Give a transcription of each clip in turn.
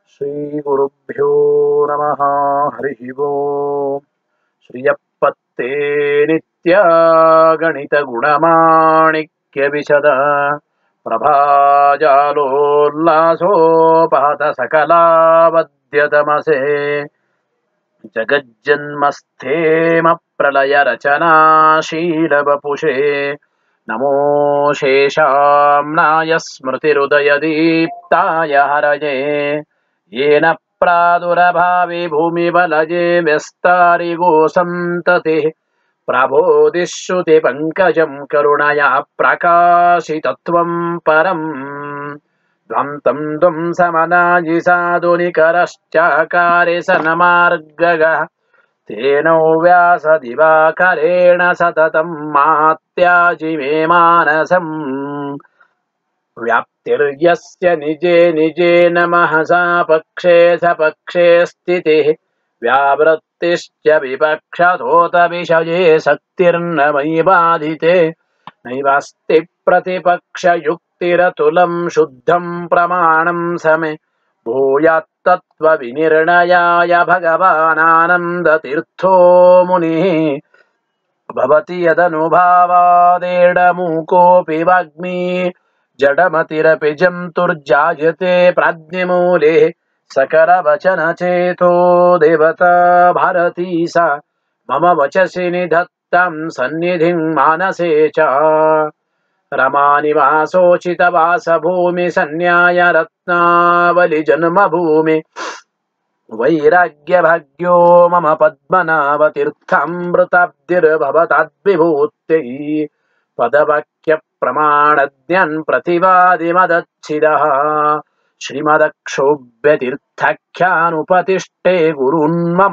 ಶ್ರೀಗುರುಭ್ಯೋ ನಮಃ ಹರಿ ಓಂ ಶ್ರಿಯಪ್ಪತ್ತೇ ನಿತ್ಯ ಗಣಿತ ಗುಣಮಾಣಿಕ್ಯ ವಿಶದ ಪ್ರಭಾಜಾಲೋಲ್ಲಾಸೋಪಹತ ಸಕಲಾವದ್ಯತಮಸೆ ಜಗಜ್ಜನ್ಮಸ್ಥೇಮ ಪ್ರಳಯ ರಚನಾಶೀಲವಪುಷೇ ನಮೋ ಶೇಷಾಂನಾಯ ಸ್ಮೃತಿರುದಯದೀಪ್ತಾಯ ಹರಯೇ येन प्रादुरभावि भूमिबलजे व्यस्तारिगो सन्ततिः प्रबोधिश्रुतिपङ्कजम् करुणया प्रकाशितत्वम् परम् द्वन्तम् द्वम् समनायि साधुनिकरश्चाकारे सनमार्गगः तेनो व्यासदिवाकरेण सततम् मात्याजि मे मानसम् व्याप्तिर्यस्य निजे निजे नमः सा पक्षे सपक्षे स्थितिः व्यावृत्तिश्च विपक्षतोत विषये शक्तिर्न मयि बाधिते नैवास्ति प्रतिपक्षयुक्तिरतुलम् शुद्धम् प्रमाणम् समे भूयात्तत्त्वविनिर्णयाय भगवानानन्दतीर्थो मुनिः भवति यदनुभावादेडमूकोऽपि वाग्मी जडमतिरपि जन्तुर्जायते प्राज्ञमूले सकरवचनचेतो देवता भारती सा मम वचसि निधत्तां सन्निधिं मानसे च रमानिवासोचितवासभूमि सन्न्याय रत्नावलि जन्मभूमि वैराग्यभाग्यो मम पद्मनाभतीर्थामृताब्धिर्भवताद्विभूत्यै पदवाक्यप्रमाणज्ञन् प्रतिवादिमदच्छिदः श्रीमदक्षोभ्यतीर्थाख्यानुपतिष्ठे गुरुन्मम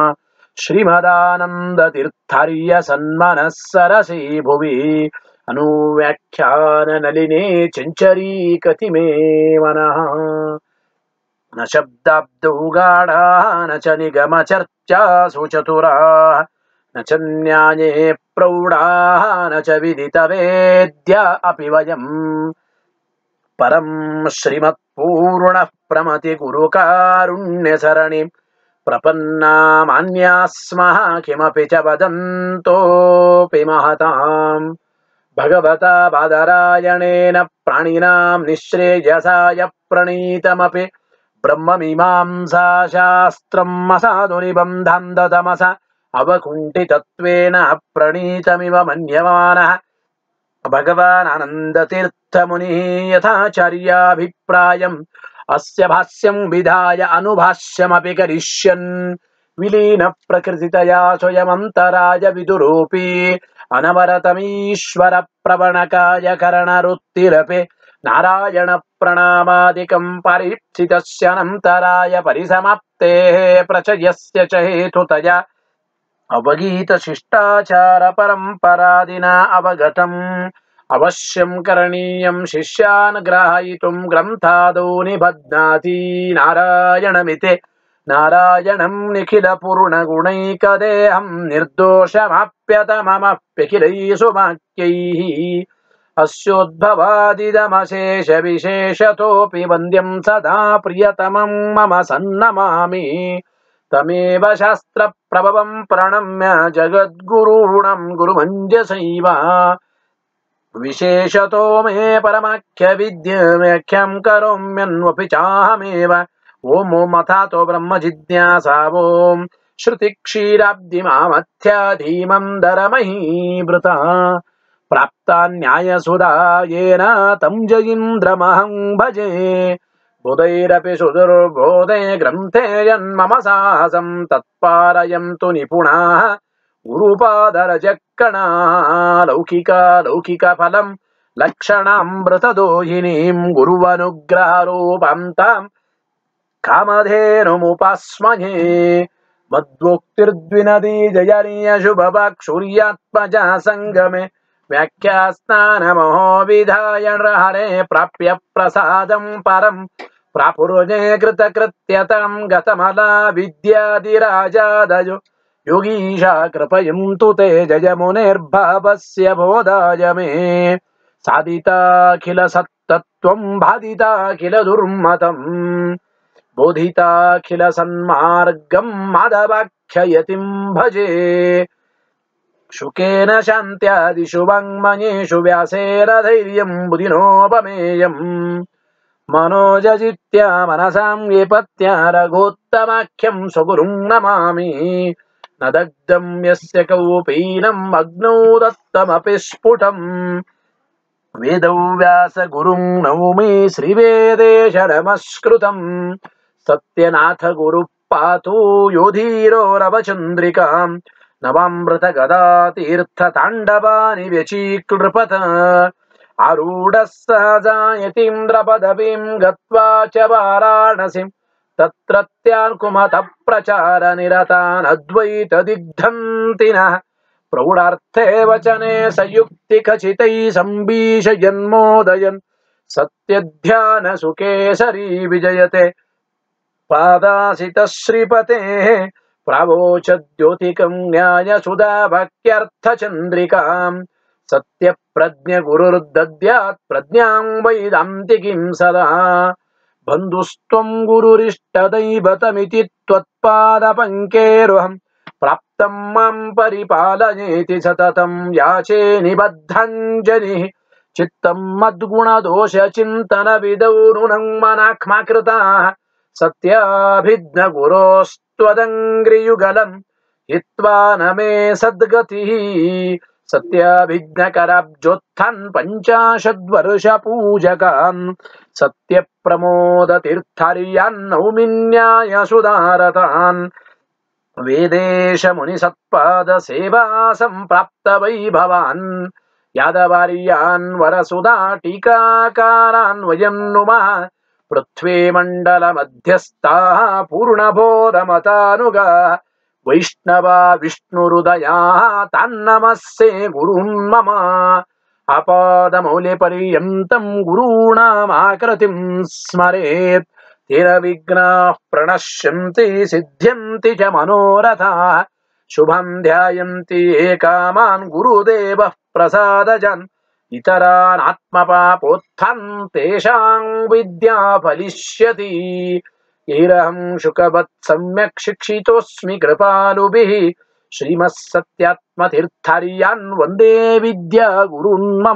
श्रीमदानन्दतीर्थार्य सन्मनः सरसि भुवि अनुव्याख्याननलिने चञ्चरीकति मे मनः न शब्दाब्दौ गाढाः न च निगमचर्चासु चतुराः न च न्याये प्रौढाः न च विदितवेद्या अपि वयम् परं श्रीमत्पूर्णः प्रमति गुरुकारुण्यसरणिं प्रपन्नामान्याः स्मः किमपि च वदन्तोऽपि महताम् भगवता बादरायणेन प्राणिनां निःश्रेयसाय प्रणीतमपि ब्रह्ममीमांसा शास्त्रम् असाधुनिबन्धं ददमस अवकुण्ठितत्वेन प्रणीतमिव मन्यमानः भगवानानन्दतीर्थमुनिः यथाचार्याभिप्रायम् अस्य भाष्यं विधाय अनुभाष्यमपि करिष्यन् विलीनप्रकृतितया स्वयमन्तराय विदुरूपी अनवरतमीश्वरप्रवणकाय करणरुत्तिरपि नारायणप्रणामादिकं परीक्षितस्यनन्तराय परिसमाप्तेः प्रचयस्य च हेतुतया अवगीतशिष्टाचारपरम्परादिना अवगतम् अवश्यं करणीयं शिष्यान् ग्राहयितुं ग्रन्थादौ निबध्नाति नारायणमिति नारायणं निखिलपूर्णगुणैकदेहं निर्दोषमाप्यतममप्यखिलैः सुवाक्यैः अस्योद्भवादिदमशेषविशेषतोऽपि वन्द्यं सदा प्रियतमं मम सन्नमामि तमेव शास्त्रप्रभवं प्रणम्य जगद्गुरूणं गुरुमञ्जसैव विशेषतो मे परमाख्यविद्यव्याख्यां करोम्यन्वपि चाहमेव ॐ ॐ अथातो ब्रह्मजिज्ञासा ॐ श्रुतिक्षीराब्धिमामथ्याधीमं दरमहीवृता प्राप्ता न्यायसुधा येन तं जयीन्द्रमहं भजे बुधैरपि सुदुर्बोधे ग्रन्थे यन्मम साहसं तत्पारयन्तु निपुणाः गुरुपादरजक्कणा लौकिका लौकिकफलं लक्षणामृतदोहिनीं गुरुवनुग्रहरूपां तां कामधेनुमुपास्महे मद्वोक्तिर्द्विनदी जयनीयशुभवाक्सूर्यात्मजा सङ्गमे व्याख्यास्नानमहो विधाय हरे प्राप्य प्रसादं परम् प्रापुरुजे कृतकृत्यतां गतमला विद्यादिराजादयो योगीशा कृपयन्तु ते जयमुनेर्भावस्य बोधाय मे साधिताखिल सत्तत्त्वं बाधिताखिल दुर्मतम् ಬೋಧಿತಾಖಿಲ ಸನ್ಮಾರ್ಗಂ ಮಾಧವಾಖ್ಯಯತಿಂ ಭಜೆ ಶುಕೇನ ಶಾಂತ್ಯಾದಿಷು ವಾङ्ಮಯೇಷು ವ್ಯಾಸೇನ ಧೈರ್ಯಂ ಬುಧಿನೋಪಮೇಯಂ मनोजजित्य मनसां विपत्य रघोत्तमाख्यं स्वगुरुं नमामि न दग्धं यस्य कौपीनम् अग्नौ दत्तमपि स्फुटम् वेदौ व्यासगुरुं नौमि श्रीवेदेशरमस्कृतम् सत्यनाथ गुरुः पातु योधीरो रवचन्द्रिकाम् नवामृतगदा तीर्थताण्डवानि व्यचीकृपत आरूढः सहजायतीन्द्रपदवीं गत्वा च वाराणसीं तत्रत्यान् कुमतः प्रचारनिरतान् अद्वैतदिग्धन्ति नः प्रौढार्थे वचने सयुक्तिखचितैः सम्भीषयन्मोदयन् सत्यध्यानसुकेसरी विजयते पादासितः श्रीपतेः प्रावोचद्योतिकं न्यायसुधा भक्त्यर्थचन्द्रिकाम् सत्यप्रज्ञगुरुर्दद्यात् प्रज्ञां वैदान्तिकीं सदा बन्धुस्त्वं गुरुरिष्टदैवतमिति त्वत्पादपङ्केरुहं प्राप्तं मां परिपालयेति सततं याचे निबद्धाञ्जलिः चित्तं मद्गुणदोषचिन्तनविदौ नूनं मनाक्मा कृताः सत्याभिज्ञगुरोस्त्वदङ्घ्रियुगलम् हित्वा न मे सद्गतिः सत्याभिज्ञकराब्जोत्थान् पञ्चाशद्वर्षपूजकान् सत्यप्रमोदतीर्थार्यान् नौमिन्याय सुधारतान् वेदेशमुनिसत्पादसेवा सम्प्राप्त वै भवान् यादवार्यान् वरसुधा टीकाकारान् वयं नुमः पृथ्वीमण्डलमध्यस्थाः पूर्णबोधमतानुगा वैष्णवा विष्णुहृदयाः तान्नमस्ये गुरून् मम अपादमौल्यपर्यन्तं गुरूणामाकृतिं स्मरेत् तेन विघ्नाः प्रणश्यन्ति सिद्ध्यन्ति च मनोरथाः शुभं ध्यायन्ति ये कामान् गुरुदेवः प्रसादजन् इतरानात्मपापोत्थान् तेषां विद्या फलिष्यति यैरहं शुकवत् सम्यक् शिक्षितोऽस्मि कृपालुभिः श्रीमः सत्यात्मतीर्थार्यान् वन्दे विद्या गुरून् मम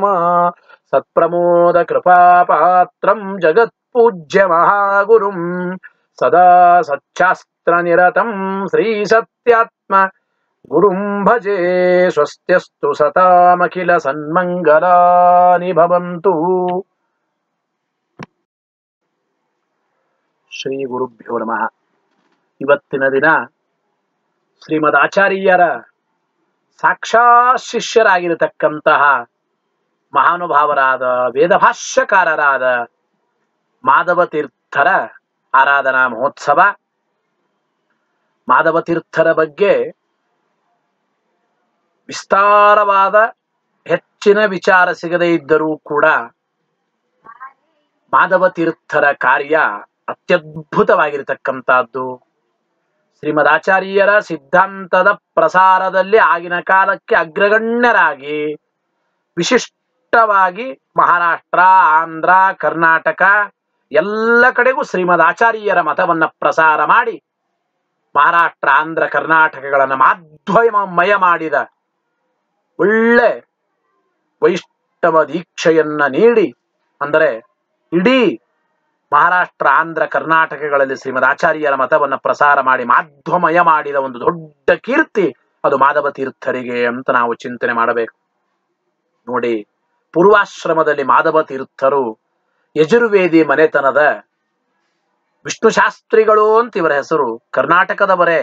सत्प्रमोदकृपापात्रं जगत्पूज्यमहागुरुं सदा सच्छास्त्रनिरतं श्रीसत्यात्म गुरुं भजे स्वस्त्यस्तु सतामखिलसन्मङ्गलानि भवन्तु ಶ್ರೀ ಗುರುಭ್ಯೋ ನಮಃ ಇವತ್ತಿನ ದಿನ ಶ್ರೀಮದ್ ಆಚಾರ್ಯರ ಸಾಕ್ಷಾತ್ ಶಿಷ್ಯರಾಗಿರತಕ್ಕಂತಹ ಮಹಾನುಭಾವರಾದ ವೇದಭಾಷ್ಯಕಾರರಾದ ಮಾಧವ ತೀರ್ಥರ ಆರಾಧನಾ ಮಹೋತ್ಸವ ಮಾಧವ ತೀರ್ಥರ ಬಗ್ಗೆ ವಿಸ್ತಾರವಾದ ಹೆಚ್ಚಿನ ವಿಚಾರ ಸಿಗದೇ ಇದ್ದರೂ ಕೂಡ ಮಾಧವ ತೀರ್ಥರ ಕಾರ್ಯ ಅತ್ಯದ್ಭುತವಾಗಿರತಕ್ಕಂತಹದ್ದು ಶ್ರೀಮದ್ ಆಚಾರ್ಯರ ಸಿದ್ಧಾಂತದ ಪ್ರಸಾರದಲ್ಲಿ ಆಗಿನ ಕಾಲಕ್ಕೆ ಅಗ್ರಗಣ್ಯರಾಗಿ ವಿಶಿಷ್ಟವಾಗಿ ಮಹಾರಾಷ್ಟ್ರ ಆಂಧ್ರ ಕರ್ನಾಟಕ ಎಲ್ಲ ಕಡೆಗೂ ಶ್ರೀಮದ್ ಆಚಾರ್ಯರ ಮತವನ್ನ ಪ್ರಸಾರ ಮಾಡಿ ಮಹಾರಾಷ್ಟ್ರ ಆಂಧ್ರ ಕರ್ನಾಟಕಗಳನ್ನು ಮಾಧ್ವಮಯ ಮಾಡಿದ ಒಳ್ಳೆ ವೈಷ್ಣವ ದೀಕ್ಷೆಯನ್ನ ನೀಡಿ ಅಂದರೆ ಇಡೀ ಮಹಾರಾಷ್ಟ್ರ ಆಂಧ್ರ ಕರ್ನಾಟಕಗಳಲ್ಲಿ ಶ್ರೀಮದ್ ಆಚಾರ್ಯರ ಮತವನ್ನ ಪ್ರಸಾರ ಮಾಡಿ ಮಾಧ್ವಮಯ ಮಾಡಿದ ಒಂದು ದೊಡ್ಡ ಕೀರ್ತಿ ಅದು ಮಾಧವ ತೀರ್ಥರಿಗೆ ಅಂತ ನಾವು ಚಿಂತನೆ ಮಾಡಬೇಕು ನೋಡಿ ಪೂರ್ವಾಶ್ರಮದಲ್ಲಿ ಮಾಧವ ತೀರ್ಥರು ಯಜುರ್ವೇದಿ ಮನೆತನದ ವಿಷ್ಣು ಶಾಸ್ತ್ರಿಗಳು ಅಂತ ಇವರ ಹೆಸರು ಕರ್ನಾಟಕದವರೇ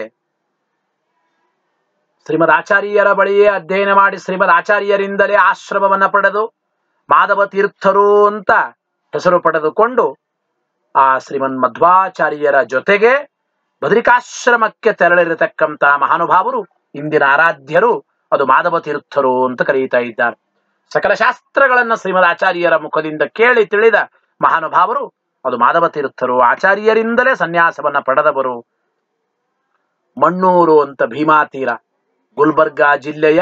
ಶ್ರೀಮದ್ ಆಚಾರ್ಯರ ಬಳಿಯೇ ಅಧ್ಯಯನ ಮಾಡಿ ಶ್ರೀಮದ್ ಆಚಾರ್ಯರಿಂದಲೇ ಆಶ್ರಮವನ್ನ ಪಡೆದು ಮಾಧವ ತೀರ್ಥರು ಅಂತ ಹೆಸರು ಪಡೆದುಕೊಂಡು ಆ ಶ್ರೀಮನ್ ಮಧ್ವಾಚಾರ್ಯರ ಜೊತೆಗೆ ಬದರಿಕಾಶ್ರಮಕ್ಕೆ ತೆರಳಿರತಕ್ಕಂತಹ ಮಹಾನುಭಾವರು ಇಂದಿನ ಆರಾಧ್ಯರು ಅದು ಮಾಧವ ತೀರ್ಥರು ಅಂತ ಕರೆಯುತ್ತಾ ಇದ್ದಾರೆ ಸಕಲ ಶಾಸ್ತ್ರಗಳನ್ನ ಶ್ರೀಮದ್ ಆಚಾರ್ಯರ ಮುಖದಿಂದ ಕೇಳಿ ತಿಳಿದ ಮಹಾನುಭಾವರು ಅದು ಮಾಧವ ತೀರ್ಥರು ಆಚಾರ್ಯರಿಂದಲೇ ಸನ್ಯಾಸವನ್ನ ಪಡೆದವರು ಮಣ್ಣೂರು ಅಂತ ಭೀಮಾ ತೀರ ಗುಲ್ಬರ್ಗಾ ಜಿಲ್ಲೆಯ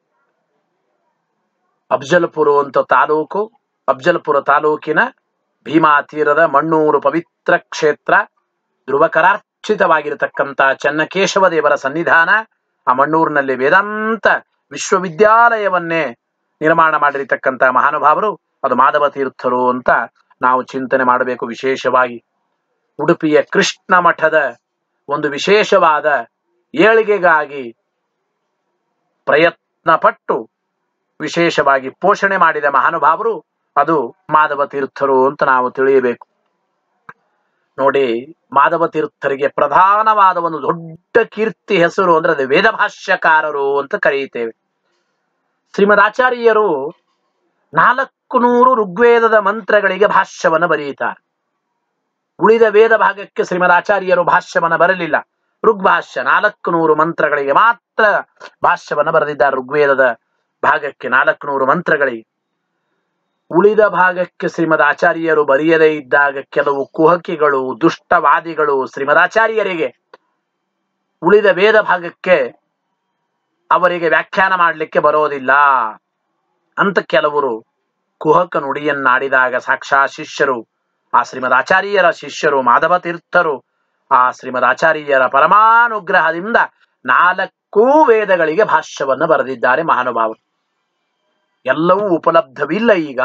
ಅಫ್ಜಲ್ಪುರ ಅಂತ ತಾಲೂಕು ಅಫ್ಜಲ್ಪುರ ತಾಲೂಕಿನ ಭೀಮಾ ತೀರದ ಮಣ್ಣೂರು ಪವಿತ್ರ ಕ್ಷೇತ್ರ ಧ್ರುವಕರಾರ್ಚಿತವಾಗಿರತಕ್ಕಂಥ ಚನ್ನಕೇಶವ ದೇವರ ಸನ್ನಿಧಾನ ಆ ಮಣ್ಣೂರಿನಲ್ಲಿ ವೇದಾಂತ ವಿಶ್ವವಿದ್ಯಾಲಯವನ್ನೇ ನಿರ್ಮಾಣ ಮಾಡಿರತಕ್ಕಂಥ ಮಹಾನುಭಾವರು ಅದು ಮಾಧವ ತೀರ್ಥರು ಅಂತ ನಾವು ಚಿಂತನೆ ಮಾಡಬೇಕು ವಿಶೇಷವಾಗಿ ಉಡುಪಿಯ ಕೃಷ್ಣ ಮಠದ ಒಂದು ವಿಶೇಷವಾದ ಏಳಿಗೆಗಾಗಿ ಪ್ರಯತ್ನ ಪಟ್ಟು ವಿಶೇಷವಾಗಿ ಪೋಷಣೆ ಮಾಡಿದ ಮಹಾನುಭಾವರು ಅದು ಮಾಧವ ತೀರ್ಥರು ಅಂತ ನಾವು ತಿಳಿಯಬೇಕು ನೋಡಿ ಮಾಧವ ತೀರ್ಥರಿಗೆ ಪ್ರಧಾನವಾದ ಒಂದು ದೊಡ್ಡ ಕೀರ್ತಿ ಹೆಸರು ಅಂದ್ರೆ ಅದು ವೇದಭಾಷ್ಯಕಾರರು ಅಂತ ಕರೆಯುತ್ತೇವೆ ಶ್ರೀಮದ್ ಆಚಾರ್ಯರು ನಾಲ್ಕು ನೂರು ಋಗ್ವೇದದ ಮಂತ್ರಗಳಿಗೆ ಭಾಷ್ಯವನ್ನ ಬರೆಯುತ್ತಾರೆ ಉಳಿದ ವೇದ ಭಾಗಕ್ಕೆ ಶ್ರೀಮದ್ ಆಚಾರ್ಯರು ಭಾಷ್ಯವನ್ನ ಬರಲಿಲ್ಲ ಋಗ್ಭಾಷ್ಯ ನಾಲ್ಕು ನೂರು ಮಂತ್ರಗಳಿಗೆ ಮಾತ್ರ ಭಾಷ್ಯವನ್ನ ಬರೆದಿದ್ದಾರೆ ಋಗ್ವೇದದ ಭಾಗಕ್ಕೆ ನಾಲ್ಕು ನೂರು ಮಂತ್ರಗಳಿಗೆ ಉಳಿದ ಭಾಗಕ್ಕೆ ಶ್ರೀಮದ್ ಆಚಾರ್ಯರು ಬರೆಯದೇ ಇದ್ದಾಗ ಕೆಲವು ಕುಹಕಿಗಳು ದುಷ್ಟವಾದಿಗಳು ಶ್ರೀಮದಾಚಾರ್ಯರಿಗೆ ಉಳಿದ ವೇದ ಭಾಗಕ್ಕೆ ಅವರಿಗೆ ವ್ಯಾಖ್ಯಾನ ಮಾಡಲಿಕ್ಕೆ ಬರೋದಿಲ್ಲ ಅಂತ ಕೆಲವರು ಕುಹಕ ನುಡಿಯನ್ನಾಡಿದಾಗ ಸಾಕ್ಷಾ ಶಿಷ್ಯರು ಆ ಶ್ರೀಮದ್ ಆಚಾರ್ಯರ ಶಿಷ್ಯರು ಮಾಧವ ತೀರ್ಥರು ಆ ಶ್ರೀಮದ್ ಆಚಾರ್ಯರ ಪರಮಾನುಗ್ರಹದಿಂದ ನಾಲ್ಕೂ ವೇದಗಳಿಗೆ ಭಾಷ್ಯವನ್ನ ಬರೆದಿದ್ದಾರೆ ಮಹಾನುಭಾವರು ಎಲ್ಲವೂ ಉಪಲಬ್ಧವಿಲ್ಲ ಈಗ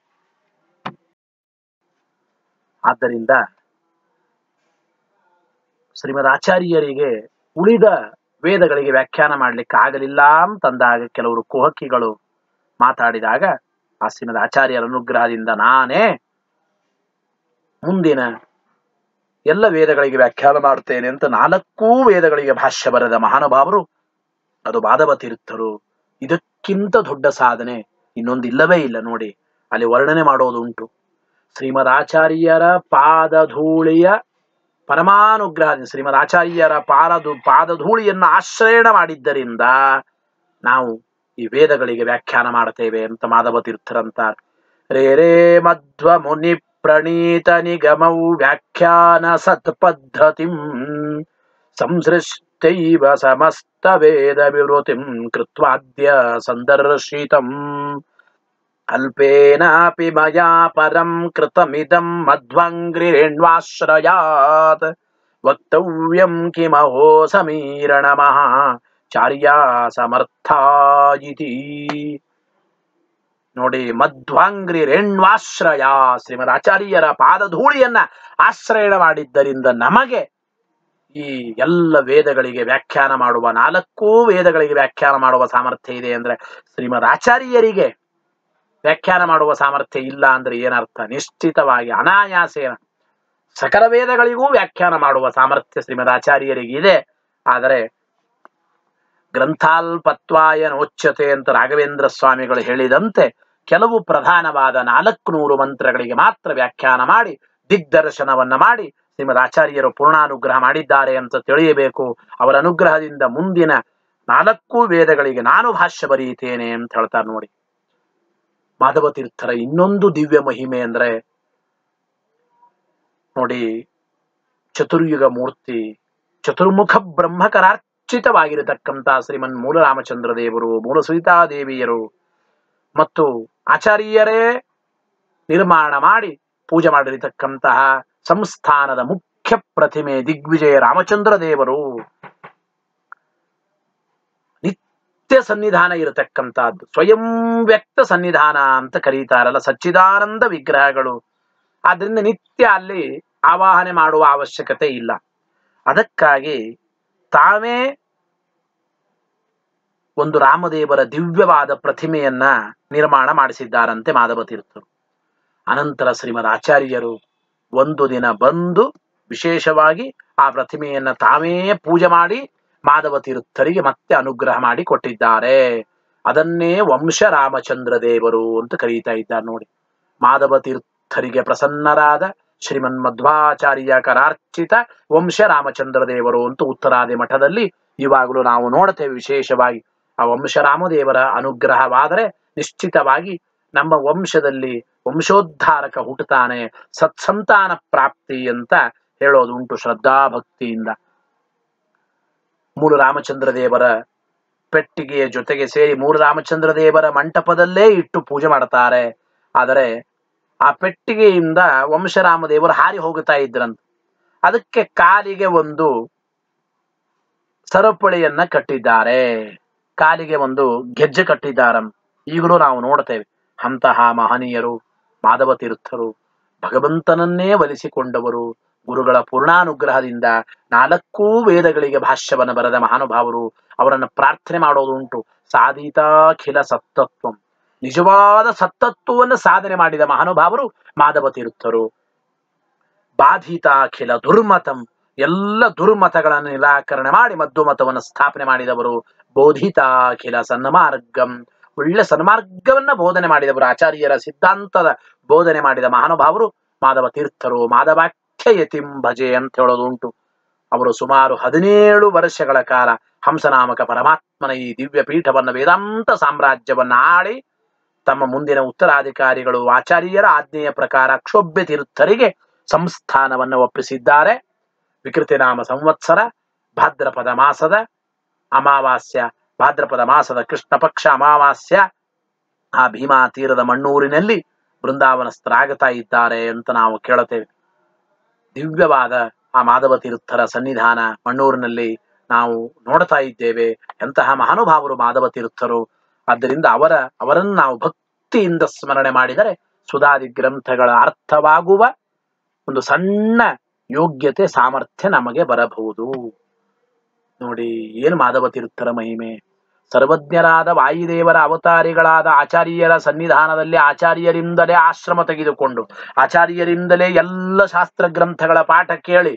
ಆದ್ದರಿಂದ ಶ್ರೀಮದ್ ಆಚಾರ್ಯರಿಗೆ ಉಳಿದ ವೇದಗಳಿಗೆ ವ್ಯಾಖ್ಯಾನ ಮಾಡ್ಲಿಕ್ಕೆ ಆಗಲಿಲ್ಲ ಅಂತಂದಾಗ ಕೆಲವರು ಕುಹಕಿಗಳು ಮಾತಾಡಿದಾಗ ಆ ಶ್ರೀಮದ್ ಆಚಾರ್ಯರ ಅನುಗ್ರಹದಿಂದ ನಾನೇ ಮುಂದಿನ ಎಲ್ಲ ವೇದಗಳಿಗೆ ವ್ಯಾಖ್ಯಾನ ಮಾಡುತ್ತೇನೆ ಅಂತ ನಾಲ್ಕೂ ವೇದಗಳಿಗೆ ಭಾಷ್ಯ ಬರೆದ ಮಹಾನುಭಾವರು ಅದು ಮಾಧವ ತೀರ್ಥರು ಇದಕ್ಕಿಂತ ದೊಡ್ಡ ಸಾಧನೆ ಇನ್ನೊಂದು ಇಲ್ಲವೇ ಇಲ್ಲ ನೋಡಿ ಅಲ್ಲಿ ವರ್ಣನೆ ಮಾಡೋದುಂಟು ಶ್ರೀಮದ್ ಆಚಾರ್ಯರ ಪಾದಧೂಳಿಯ ಪರಮಾನುಗ್ರಹ ಶ್ರೀಮದ್ ಆಚಾರ್ಯರ ಪಾದಧೂ ಪಾದಧೂಳಿಯನ್ನು ಆಶ್ರಯಣ ಮಾಡಿದ್ದರಿಂದ ನಾವು ಈ ವೇದಗಳಿಗೆ ವ್ಯಾಖ್ಯಾನ ಮಾಡ್ತೇವೆ ಅಂತ ಮಾಧವ ತೀರ್ಥರಂತಾರೆ ರೇ ರೇ ಮಧ್ವ ಮುನಿ ಪ್ರಣೀತ ನಿಗಮೌ ವ್ಯಾಖ್ಯಾನ ಸತ್ಪದ್ಧತಿಂ ಸಂಸೃಷ್ಟೈವ ಸಮಸ್ತ ವೇದ ವಿವೃತಿಂ ಕೃತ್ವಾದ್ಯ ಸಂದರ್ಶಿತಂ ಅಲ್ಪೇನಾಪಿ ಮಯಾ ಪರಂ ಕೃತಮಿದಂ ಮಧ್ವಂಗ್ರಿರೇಣ್ವಾಶ್ರಯಾತ್ ವಕ್ತವ್ಯಂ ಕಿಮಹೋ ಸಮೀರಣಮಃ ಚಾರ್ಯ ಸಮರ್ಥ ಇತಿ ನೋಡಿ ಮಧ್ವಾಂಗ್ರಿ ರೇಣ್ವಾಶ್ರಯ ಶ್ರೀಮದ್ ಆಚಾರ್ಯರ ಪಾದಧೂಳಿಯನ್ನ ಆಶ್ರಯಣ ಮಾಡಿದ್ದರಿಂದ ನಮಗೆ ಈ ಎಲ್ಲ ವೇದಗಳಿಗೆ ವ್ಯಾಖ್ಯಾನ ಮಾಡುವ ನಾಲ್ಕೂ ವೇದಗಳಿಗೆ ವ್ಯಾಖ್ಯಾನ ಮಾಡುವ ಸಾಮರ್ಥ್ಯ ಇದೆ ಅಂದ್ರೆ ಶ್ರೀಮದ್ ಆಚಾರ್ಯರಿಗೆ ವ್ಯಾಖ್ಯಾನ ಮಾಡುವ ಸಾಮರ್ಥ್ಯ ಇಲ್ಲ ಅಂದ್ರೆ ಏನರ್ಥ ನಿಶ್ಚಿತವಾಗಿ ಅನಾಯಾಸೇನ ಸಕಲ ವೇದಗಳಿಗೂ ವ್ಯಾಖ್ಯಾನ ಮಾಡುವ ಸಾಮರ್ಥ್ಯ ಶ್ರೀಮದ್ ಆಚಾರ್ಯರಿಗೆ ಇದೆ ಆದರೆ ಗ್ರಂಥಾಲ್ಪತ್ವಾಯ ನೋಚ್ಯತೆ ಅಂತ ರಾಘವೇಂದ್ರ ಸ್ವಾಮಿಗಳು ಹೇಳಿದಂತೆ ಕೆಲವು ಪ್ರಧಾನವಾದ ನಾಲ್ಕು ನೂರು ಮಂತ್ರಗಳಿಗೆ ಮಾತ್ರ ವ್ಯಾಖ್ಯಾನ ಮಾಡಿ ದಿಗ್ದರ್ಶನವನ್ನ ಮಾಡಿ ಶ್ರೀಮದ್ ಆಚಾರ್ಯರು ಪೂರ್ಣಾನುಗ್ರಹ ಮಾಡಿದ್ದಾರೆ ಅಂತ ತಿಳಿಯಬೇಕು ಅವರ ಅನುಗ್ರಹದಿಂದ ಮುಂದಿನ ನಾಲ್ಕು ವೇದಗಳಿಗೆ ನಾನು ಭಾಷ್ಯ ಬರೆಯುತ್ತೇನೆ ಅಂತ ಹೇಳ್ತಾರೆ ನೋಡಿ ಮಾಧವ ತೀರ್ಥರ ಇನ್ನೊಂದು ದಿವ್ಯ ಮಹಿಮೆ ಅಂದ್ರೆ ನೋಡಿ ಚತುರ್ಯುಗ ಮೂರ್ತಿ ಚತುರ್ಮುಖ ಬ್ರಹ್ಮಕರಾರ್ಚಿತವಾಗಿರತಕ್ಕಂತ ಶ್ರೀಮನ್ ಮೂಲರಾಮಚಂದ್ರ ದೇವರು ಮೂಲ ಸೀತಾದೇವಿಯರು ಮತ್ತು ಆಚಾರ್ಯರೇ ನಿರ್ಮಾಣ ಮಾಡಿ ಪೂಜೆ ಮಾಡಿರತಕ್ಕಂತಹ ಸಂಸ್ಥಾನದ ಮುಖ್ಯ ಪ್ರತಿಮೆ ದಿಗ್ವಿಜಯ ರಾಮಚಂದ್ರ ದೇವರು ನಿತ್ಯ ಸನ್ನಿಧಾನ ಇರತಕ್ಕಂತಹದ್ದು ಸ್ವಯಂ ವ್ಯಕ್ತ ಸನ್ನಿಧಾನ ಅಂತ ಕರೀತಾರಲ್ಲ ಸಚ್ಚಿದಾನಂದ ವಿಗ್ರಹಗಳು ಆದ್ರಿಂದ ನಿತ್ಯ ಅಲ್ಲಿ ಆವಾಹನೆ ಮಾಡುವ ಅವಶ್ಯಕತೆ ಇಲ್ಲ ಅದಕ್ಕಾಗಿ ತಾವೇ ಒಂದು ರಾಮದೇವರ ದಿವ್ಯವಾದ ಪ್ರತಿಮೆಯನ್ನ ನಿರ್ಮಾಣ ಮಾಡಿಸಿದ್ದಾರಂತೆ ಮಾಧವ ತೀರ್ಥರು ಅನಂತರ ಶ್ರೀಮದ್ ಆಚಾರ್ಯರು ಒಂದು ದಿನ ಬಂದು ವಿಶೇಷವಾಗಿ ಆ ಪ್ರತಿಮೆಯನ್ನ ತಾವೇ ಪೂಜೆ ಮಾಡಿ ಮಾಧವ ತೀರ್ಥರಿಗೆ ಮತ್ತೆ ಅನುಗ್ರಹ ಮಾಡಿ ಕೊಟ್ಟಿದ್ದಾರೆ ಅದನ್ನೇ ವಂಶ ರಾಮಚಂದ್ರ ದೇವರು ಅಂತ ಕರೀತಾ ಇದ್ದಾರೆ ನೋಡಿ ಮಾಧವ ತೀರ್ಥರಿಗೆ ಪ್ರಸನ್ನರಾದ ಶ್ರೀಮನ್ ಮಧ್ವಾಚಾರ್ಯ ಕರಾರ್ಚಿತ ವಂಶ ರಾಮಚಂದ್ರ ದೇವರು ಅಂತ ಉತ್ತರಾದಿ ಮಠದಲ್ಲಿ ಇವಾಗಲೂ ನಾವು ನೋಡ್ತೇವೆ ವಿಶೇಷವಾಗಿ ಆ ವಂಶ ರಾಮದೇವರ ಅನುಗ್ರಹವಾದರೆ ನಿಶ್ಚಿತವಾಗಿ ನಮ್ಮ ವಂಶದಲ್ಲಿ ವಂಶೋದ್ಧಾರಕ ಹುಟ್ಟುತ್ತಾನೆ ಸತ್ಸಂತಾನ ಪ್ರಾಪ್ತಿ ಅಂತ ಹೇಳೋದುಂಟು ಶ್ರದ್ಧಾ ಭಕ್ತಿಯಿಂದ ಮೂಲ ರಾಮಚಂದ್ರ ದೇವರ ಪೆಟ್ಟಿಗೆಯ ಜೊತೆಗೆ ಸೇರಿ ಮೂಲ ರಾಮಚಂದ್ರ ದೇವರ ಮಂಟಪದಲ್ಲೇ ಇಟ್ಟು ಪೂಜೆ ಮಾಡ್ತಾರೆ ಆದರೆ ಆ ಪೆಟ್ಟಿಗೆಯಿಂದ ವಂಶರಾಮ ದೇವರು ಹಾರಿ ಹೋಗುತ್ತಾ ಇದ್ರಂತ ಅದಕ್ಕೆ ಕಾಲಿಗೆ ಒಂದು ಸರಪಳಿಯನ್ನ ಕಟ್ಟಿದ್ದಾರೆ ಕಾಲಿಗೆ ಒಂದು ಗೆಜ್ಜೆ ಕಟ್ಟಿದ್ದಾರೆ ಈಗಲೂ ನಾವು ನೋಡ್ತೇವೆ ಅಂತಹ ಮಹನೀಯರು ಮಾಧವ ತೀರ್ಥರು ಭಗವಂತನನ್ನೇ ಒಲಿಸಿಕೊಂಡವರು ಗುರುಗಳ ಪೂರ್ಣಾನುಗ್ರಹದಿಂದ ನಾಲ್ಕೂ ವೇದಗಳಿಗೆ ಭಾಷ್ಯವನ್ನು ಬರೆದ ಮಹಾನುಭಾವರು ಅವರನ್ನು ಪ್ರಾರ್ಥನೆ ಮಾಡೋದುಂಟು ಸಾಧಿತಾಖಿಲ ಸತ್ತತ್ವಂ ನಿಜವಾದ ಸತ್ತತ್ವವನ್ನು ಸಾಧನೆ ಮಾಡಿದ ಮಹಾನುಭಾವರು ಮಾಧವ ತೀರ್ಥರು ಬಾಧಿತಾಖಿಲ ದುರ್ಮತಂ ಎಲ್ಲ ದುರ್ಮತಗಳನ್ನು ನಿರಾಕರಣೆ ಮಾಡಿ ಮದ್ದು ಮತವನ್ನು ಸ್ಥಾಪನೆ ಮಾಡಿದವರು ಬೋಧಿತಾಖಿಲ ಸನ್ಮಾರ್ಗಂ ಒಳ್ಳೆ ಸನ್ಮಾರ್ಗವನ್ನ ಬೋಧನೆ ಮಾಡಿದವರು ಆಚಾರ್ಯರ ಸಿದ್ಧಾಂತದ ಬೋಧನೆ ಮಾಡಿದ ಮಹಾನುಭಾವರು ಮಾಧವ ತೀರ್ಥರು ಮಾಧವಾಖ್ಯ ಯತಿಂ ಭಜೆ ಅಂತ ಹೇಳೋದು ಉಂಟು ಅವರು ಸುಮಾರು ಹದಿನೇಳು ವರ್ಷಗಳ ಕಾಲ ಹಂಸನಾಮಕ ಪರಮಾತ್ಮನ ಈ ದಿವ್ಯ ಪೀಠವನ್ನು ವೇದಾಂತ ಸಾಮ್ರಾಜ್ಯವನ್ನ ಆಳಿ ತಮ್ಮ ಮುಂದಿನ ಉತ್ತರಾಧಿಕಾರಿಗಳು ಆಚಾರ್ಯರ ಆಜ್ಞೆಯ ಪ್ರಕಾರ ಕ್ಷೋಭ್ಯ ತೀರ್ಥರಿಗೆ ಸಂಸ್ಥಾನವನ್ನು ಒಪ್ಪಿಸಿದ್ದಾರೆ ವಿಕೃತಿನಾಮ ಸಂವತ್ಸರ ಭಾದ್ರಪದ ಮಾಸದ ಅಮಾವಾಸ್ಯ ಭಾದ್ರಪದ ಮಾಸದ ಕೃಷ್ಣ ಪಕ್ಷ ಅಮಾವಾಸ್ಯ ಆ ಭೀಮಾ ತೀರದ ಮಣ್ಣೂರಿನಲ್ಲಿ ಬೃಂದಾವನಸ್ಥರಾಗುತ್ತಾ ಇದ್ದಾರೆ ಅಂತ ನಾವು ಕೇಳುತ್ತೇವೆ ದಿವ್ಯವಾದ ಆ ಮಾಧವ ತೀರ್ಥರ ಸನ್ನಿಧಾನ ಮಣ್ಣೂರಿನಲ್ಲಿ ನಾವು ನೋಡ್ತಾ ಇದ್ದೇವೆ ಎಂತಹ ಮಹಾನುಭಾವರು ಮಾಧವ ತೀರ್ಥರು ಆದ್ದರಿಂದ ಅವರ ಅವರನ್ನು ನಾವು ಭಕ್ತಿಯಿಂದ ಸ್ಮರಣೆ ಮಾಡಿದರೆ ಸುಧಾದಿ ಗ್ರಂಥಗಳ ಅರ್ಥವಾಗುವ ಒಂದು ಸಣ್ಣ ಯೋಗ್ಯತೆ ಸಾಮರ್ಥ್ಯ ನಮಗೆ ಬರಬಹುದು ನೋಡಿ ಏನು ಮಾಧವ ತೀರ್ಥರ ಮಹಿಮೆ ಸರ್ವಜ್ಞರಾದ ವಾಯುದೇವರ ಅವತಾರಿಗಳಾದ ಆಚಾರ್ಯರ ಸನ್ನಿಧಾನದಲ್ಲಿ ಆಚಾರ್ಯರಿಂದಲೇ ಆಶ್ರಮ ತೆಗೆದುಕೊಂಡು ಆಚಾರ್ಯರಿಂದಲೇ ಎಲ್ಲ ಶಾಸ್ತ್ರ ಗ್ರಂಥಗಳ ಪಾಠ ಕೇಳಿ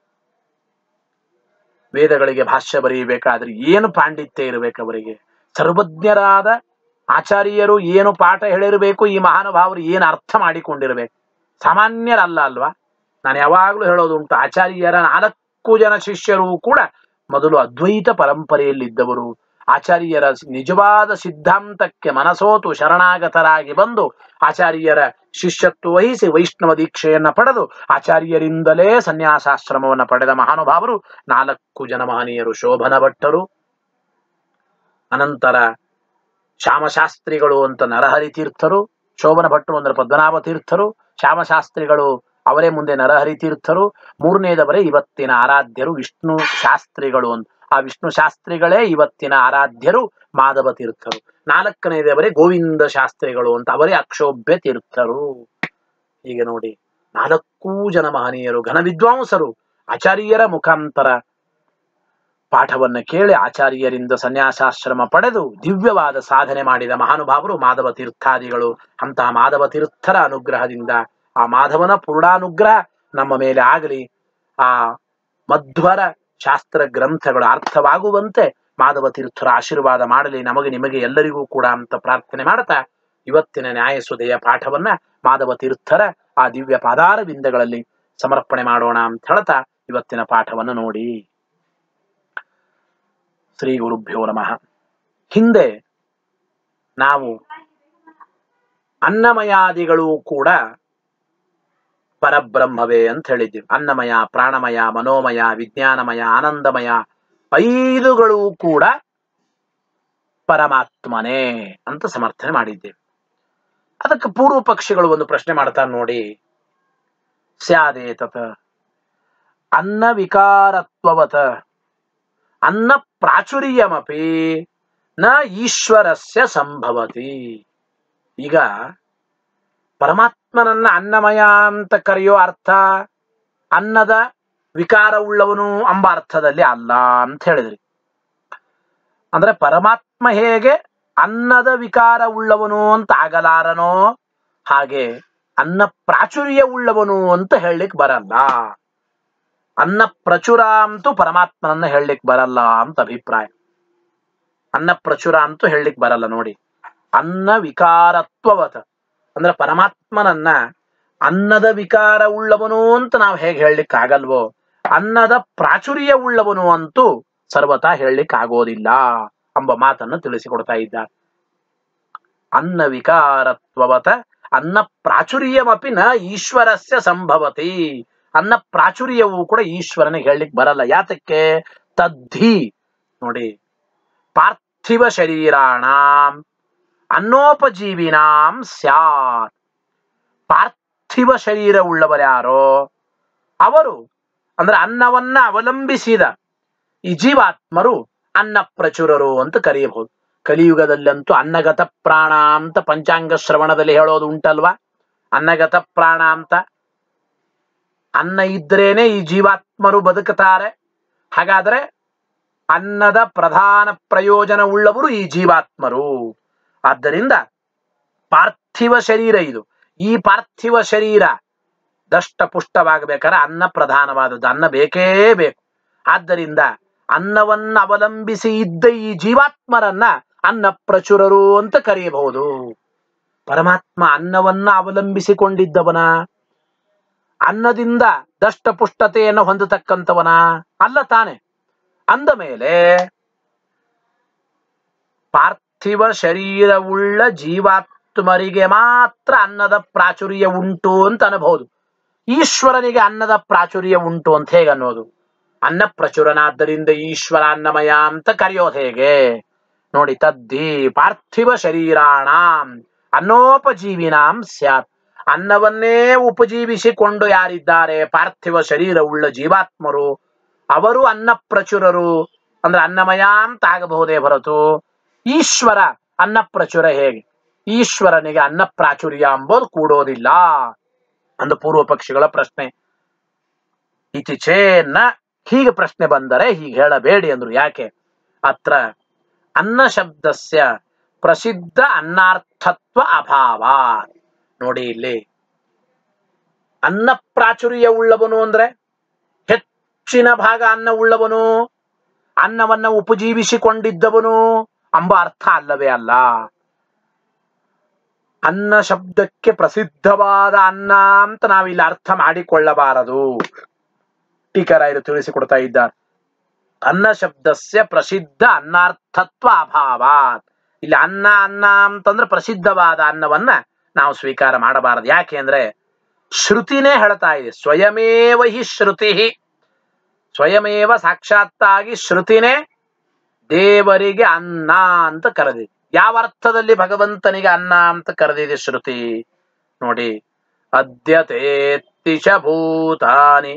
ವೇದಗಳಿಗೆ ಭಾಷ್ಯ ಬರೆಯಬೇಕಾದ್ರೆ ಏನು ಪಾಂಡಿತ್ಯ ಇರಬೇಕು ಅವರಿಗೆ ಸರ್ವಜ್ಞರಾದ ಆಚಾರ್ಯರು ಏನು ಪಾಠ ಹೇಳಿರಬೇಕು ಈ ಮಹಾನುಭಾವರು ಏನು ಅರ್ಥ ಮಾಡಿಕೊಂಡಿರಬೇಕು ಸಾಮಾನ್ಯರಲ್ಲ ಅಲ್ವಾ ನಾನು ಯಾವಾಗಲೂ ಹೇಳೋದುಂಟು ಆಚಾರ್ಯರ ನಾಲ್ಕು ಜನ ಶಿಷ್ಯರು ಕೂಡ ಮೊದಲು ಅದ್ವೈತ ಪರಂಪರೆಯಲ್ಲಿದ್ದವರು ಆಚಾರ್ಯರ ನಿಜವಾದ ಸಿದ್ಧಾಂತಕ್ಕೆ ಮನಸೋತು ಶರಣಾಗತರಾಗಿ ಬಂದು ಆಚಾರ್ಯರ ಶಿಷ್ಯತ್ವ ವಹಿಸಿ ವೈಷ್ಣವ ದೀಕ್ಷೆಯನ್ನ ಪಡೆದು ಆಚಾರ್ಯರಿಂದಲೇ ಸನ್ಯಾಸಾಶ್ರಮವನ್ನು ಪಡೆದ ಮಹಾನುಭಾವರು ನಾಲ್ಕು ಜನ ಮಹನೀಯರು ಶೋಭನ ಭಟ್ಟರು ಅನಂತರ ಶ್ಯಾಮಶಾಸ್ತ್ರಿಗಳು ಅಂತ ನರಹರಿ ತೀರ್ಥರು ಶೋಭನ ಭಟ್ಟರು ಅಂದ್ರೆ ಪದ್ಮನಾಭ ತೀರ್ಥರು ಶ್ಯಾಮಶಾಸ್ತ್ರಿಗಳು ಅವರೇ ಮುಂದೆ ನರಹರಿ ತೀರ್ಥರು ಮೂರನೇದವರೇ ಇವತ್ತಿನ ಆರಾಧ್ಯರು ವಿಷ್ಣು ಶಾಸ್ತ್ರಿಗಳು ಅಂತ ಆ ವಿಷ್ಣು ಶಾಸ್ತ್ರಿಗಳೇ ಇವತ್ತಿನ ಆರಾಧ್ಯರು ಮಾಧವ ತೀರ್ಥರು ನಾಲ್ಕನೇದವರೇ ಗೋವಿಂದ ಶಾಸ್ತ್ರಿಗಳು ಅಂತ ಅವರೇ ಅಕ್ಷೋಭ್ಯ ತೀರ್ಥರು ಈಗ ನೋಡಿ ನಾಲ್ಕೂ ಜನ ಮಹನೀಯರು ಘನ ವಿದ್ವಾಂಸರು ಆಚಾರ್ಯರ ಮುಖಾಂತರ ಪಾಠವನ್ನ ಕೇಳಿ ಆಚಾರ್ಯರಿಂದ ಸನ್ಯಾಸಾಶ್ರಮ ಪಡೆದು ದಿವ್ಯವಾದ ಸಾಧನೆ ಮಾಡಿದ ಮಹಾನುಭಾವರು ಮಾಧವ ತೀರ್ಥಾದಿಗಳು ಅಂತಹ ಮಾಧವ ತೀರ್ಥರ ಅನುಗ್ರಹದಿಂದ ಆ ಮಾಧವನ ಪೂರ್ಣಾನುಗ್ರಹ ನಮ್ಮ ಮೇಲೆ ಆಗಲಿ ಆ ಮಧ್ವರ ಶಾಸ್ತ್ರ ಗ್ರಂಥಗಳು ಅರ್ಥವಾಗುವಂತೆ ಮಾಧವ ತೀರ್ಥರ ಆಶೀರ್ವಾದ ಮಾಡಲಿ ನಮಗೆ ನಿಮಗೆ ಎಲ್ಲರಿಗೂ ಕೂಡ ಅಂತ ಪ್ರಾರ್ಥನೆ ಮಾಡ್ತಾ ಇವತ್ತಿನ ನ್ಯಾಯಸುದೆಯ ಪಾಠವನ್ನ ಮಾಧವ ತೀರ್ಥರ ಆ ದಿವ್ಯ ಪಾದಾರ ಬಿಂದಗಳಲ್ಲಿ ಸಮರ್ಪಣೆ ಮಾಡೋಣ ಅಂತ ಹೇಳ್ತಾ ಇವತ್ತಿನ ಪಾಠವನ್ನು ನೋಡಿ ಶ್ರೀ ಗುರುಭ್ಯೋ ನಮಃ ಹಿಂದೆ ನಾವು ಅನ್ನಮಯಾದಿಗಳು ಕೂಡ ಪರಬ್ರಹ್ಮವೇ ಅಂತ ಹೇಳಿದ್ದೀವಿ ಅನ್ನಮಯ ಪ್ರಾಣಮಯ ಮನೋಮಯ ವಿಜ್ಞಾನಮಯ ಆನಂದಮಯ ಐದುಗಳು ಕೂಡ ಪರಮಾತ್ಮನೇ ಅಂತ ಸಮರ್ಥನೆ ಮಾಡಿದ್ದೇವೆ ಅದಕ್ಕೆ ಪೂರ್ವ ಪಕ್ಷಿಗಳು ಒಂದು ಪ್ರಶ್ನೆ ಮಾಡ್ತಾರೆ ನೋಡಿ ಸ್ಯಾದೇ ತತ ಅನ್ನ ವಿಕಾರತ್ವವತ ಅನ್ನ ಪ್ರಾಚುರ್ಯಮಪಿ ನ ಈಶ್ವರಸ್ಯ ಸಂಭವತಿ ಈಗ ಪರಮಾತ್ಮನನ್ನ ಅನ್ನಮಯ ಅಂತ ಕರೆಯೋ ಅರ್ಥ ಅನ್ನದ ವಿಕಾರವುಳ್ಳವನು ಎಂಬ ಅರ್ಥದಲ್ಲಿ ಅಲ್ಲ ಅಂತ ಹೇಳಿದ್ರಿ ಅಂದ್ರೆ ಪರಮಾತ್ಮ ಹೇಗೆ ಅನ್ನದ ವಿಕಾರ ಉಳ್ಳವನು ಅಂತ ಆಗಲಾರನೋ ಹಾಗೆ ಅನ್ನ ಪ್ರಾಚುರ್ಯ ಉಳ್ಳವನು ಅಂತ ಹೇಳಲಿಕ್ಕೆ ಬರಲ್ಲ ಅನ್ನ ಪ್ರಚುರ ಅಂತೂ ಪರಮಾತ್ಮನನ್ನ ಹೇಳಲಿಕ್ಕೆ ಬರಲ್ಲ ಅಂತ ಅಭಿಪ್ರಾಯ ಅನ್ನ ಪ್ರಚುರ ಅಂತೂ ಹೇಳಲಿಕ್ಕೆ ಬರಲ್ಲ ನೋಡಿ ಅನ್ನ ವಿಕಾರತ್ವವತ ಅಂದ್ರೆ ಪರಮಾತ್ಮನನ್ನ ಅನ್ನದ ವಿಕಾರ ಉಳ್ಳವನು ಅಂತ ನಾವು ಹೇಗೆ ಹೇಳಲಿಕ್ಕೆ ಆಗಲ್ವೋ ಅನ್ನದ ಪ್ರಾಚುರ್ಯ ಉಳ್ಳವನು ಅಂತೂ ಸರ್ವತಾ ಹೇಳಲಿಕ್ಕೆ ಆಗೋದಿಲ್ಲ ಎಂಬ ಮಾತನ್ನು ತಿಳಿಸಿಕೊಡ್ತಾ ಇದ್ದಾರೆ ಅನ್ನ ವಿಕಾರತ್ವವತ ಅನ್ನ ಪ್ರಾಚುರ್ಯಮಪಿ ನ ಈಶ್ವರಸ್ಯ ಸಂಭವತಿ ಅನ್ನ ಪ್ರಾಚುರ್ಯವು ಕೂಡ ಈಶ್ವರನಿಗೆ ಹೇಳಲಿಕ್ಕೆ ಬರಲ್ಲ ಯಾತಕ್ಕೆ ತದ್ಧಿ ನೋಡಿ ಪಾರ್ಥಿವ ಶರೀರಾಣಾಂ ಅನ್ನೋಪಜೀವಿನಾಂ ಸ್ಯಾತ್ ಪಾರ್ಥಿವ ಶರೀರ ಉಳ್ಳವರ್ಯಾರೋ ಅವರು ಅಂದ್ರೆ ಅನ್ನವನ್ನ ಅವಲಂಬಿಸಿದ ಈ ಜೀವಾತ್ಮರು ಅನ್ನ ಪ್ರಚುರರು ಅಂತ ಕರೆಯಬಹುದು ಕಲಿಯುಗದಲ್ಲಂತೂ ಅನ್ನಗತ ಪ್ರಾಣ ಅಂತ ಪಂಚಾಂಗ ಶ್ರವಣದಲ್ಲಿ ಹೇಳೋದು ಉಂಟಲ್ವಾ ಅನ್ನಗತ ಪ್ರಾಣ ಅಂತ ಅನ್ನ ಇದ್ರೇನೆ ಈ ಜೀವಾತ್ಮರು ಬದುಕುತ್ತಾರೆ ಹಾಗಾದ್ರೆ ಅನ್ನದ ಪ್ರಧಾನ ಪ್ರಯೋಜನ ಉಳ್ಳವರು ಈ ಜೀವಾತ್ಮರು ಆದ್ದರಿಂದ ಪಾರ್ಥಿವ ಶರೀರ ಇದು ಈ ಪಾರ್ಥಿವ ಶರೀರ ದಷ್ಟಪುಷ್ಟವಾಗಬೇಕಾದ್ರೆ ಅನ್ನ ಪ್ರಧಾನವಾದದ್ದು ಅನ್ನ ಬೇಕೇ ಬೇಕು ಆದ್ದರಿಂದ ಅನ್ನವನ್ನ ಅವಲಂಬಿಸಿ ಇದ್ದ ಈ ಜೀವಾತ್ಮರನ್ನ ಅನ್ನ ಪ್ರಚುರರು ಅಂತ ಕರೆಯಬಹುದು ಪರಮಾತ್ಮ ಅನ್ನವನ್ನ ಅವಲಂಬಿಸಿಕೊಂಡಿದ್ದವನ ಅನ್ನದಿಂದ ದಷ್ಟಪುಷ್ಟತೆಯನ್ನು ಹೊಂದತಕ್ಕಂಥವನ ಅಲ್ಲ ತಾನೆ ಅಂದ ಮೇಲೆ ಪಾರ್ಥಿವ ಶರೀರವುಳ್ಳ ಜೀವಾತ್ಮರಿಗೆ ಮಾತ್ರ ಅನ್ನದ ಪ್ರಾಚುರ್ಯ ಉಂಟು ಅಂತ ಅನ್ಬಹುದು ಈಶ್ವರನಿಗೆ ಅನ್ನದ ಪ್ರಾಚುರ್ಯ ಉಂಟು ಅಂತ ಹೇಗೆ ಅನ್ನೋದು ಅನ್ನ ಪ್ರಚುರನಾದ್ದರಿಂದ ಈಶ್ವರ ಅನ್ನಮಯ ಅಂತ ಕರೆಯೋದು ಹೇಗೆ ನೋಡಿ ತದ್ದಿ ಪಾರ್ಥಿವ ಶರೀರಾಣಾಂ ಅನ್ನೋಪಜೀವಿನಾಂ ಸ್ಯಾತ್ ಅನ್ನವನ್ನೇ ಉಪಜೀವಿಸಿಕೊಂಡು ಯಾರಿದ್ದಾರೆ ಪಾರ್ಥಿವ ಶರೀರವುಳ್ಳ ಜೀವಾತ್ಮರು ಅವರು ಅನ್ನ ಪ್ರಚುರರು ಅಂದ್ರೆ ಅನ್ನಮಯ ಅಂತ ಆಗಬಹುದೇ ಹೊರತು ಈಶ್ವರ ಅನ್ನ ಪ್ರಚುರ ಹೇಗೆ ಈಶ್ವರನಿಗೆ ಅನ್ನ ಪ್ರಾಚುರ್ಯ ಎಂಬುದು ಕೂಡೋದಿಲ್ಲ ಅಂದು ಪೂರ್ವ ಪಕ್ಷಿಗಳ ಪ್ರಶ್ನೆ ಇತಿಚೇನ ಹೀಗೆ ಪ್ರಶ್ನೆ ಬಂದರೆ ಹೀಗೆ ಹೇಳಬೇಡಿ ಅಂದ್ರು ಯಾಕೆ ಅತ್ರ ಅನ್ನ ಶಬ್ದಸ್ಯ ಪ್ರಸಿದ್ಧ ಅನ್ನಾರ್ಥತ್ವ ಅಭಾವ ನೋಡಿ ಇಲ್ಲಿ ಅನ್ನ ಪ್ರಾಚುರ್ಯ ಉಳ್ಳವನು ಅಂದ್ರೆ ಹೆಚ್ಚಿನ ಭಾಗ ಅನ್ನ ಉಳ್ಳವನು ಅನ್ನವನ್ನ ಉಪಜೀವಿಸಿಕೊಂಡಿದ್ದವನು ಎಂಬ ಅರ್ಥ ಅಲ್ಲವೇ ಅಲ್ಲ ಅನ್ನ ಶಬ್ದಕ್ಕೆ ಪ್ರಸಿದ್ಧವಾದ ಅನ್ನ ಅಂತ ನಾವಿಲ್ಲಿ ಅರ್ಥ ಮಾಡಿಕೊಳ್ಳಬಾರದು ಟೀಕರಾಯರು ತಿಳಿಸಿಕೊಡ್ತಾ ಇದ್ದಾರೆ ಅನ್ನ ಶಬ್ದಸ್ಯ ಪ್ರಸಿದ್ಧ ಅನ್ನಾರ್ಥತ್ವ ಅಭಾವ ಇಲ್ಲಿ ಅನ್ನ ಅನ್ನ ಅಂತಂದ್ರೆ ಪ್ರಸಿದ್ಧವಾದ ಅನ್ನವನ್ನ ನಾವು ಸ್ವೀಕಾರ ಮಾಡಬಾರದು ಯಾಕೆ ಅಂದ್ರೆ ಶ್ರುತಿನೇ ಹೇಳ್ತಾ ಇದೆ ಸ್ವಯಮೇವ ಹಿ ಶ್ರುತಿ ಸ್ವಯಮೇವ ಸಾಕ್ಷಾತ್ತಾಗಿ ಶ್ರುತಿನೇ ದೇವರಿಗೆ ಅನ್ನ ಅಂತ ಕರೆದಿದೆ ಯಾವ ಅರ್ಥದಲ್ಲಿ ಭಗವಂತನಿಗೆ ಅನ್ನ ಅಂತ ಕರೆದಿದೆ ಶ್ರುತಿ ನೋಡಿ ಅದ್ಯತೇತಿಶ ಭೂತಾನಿ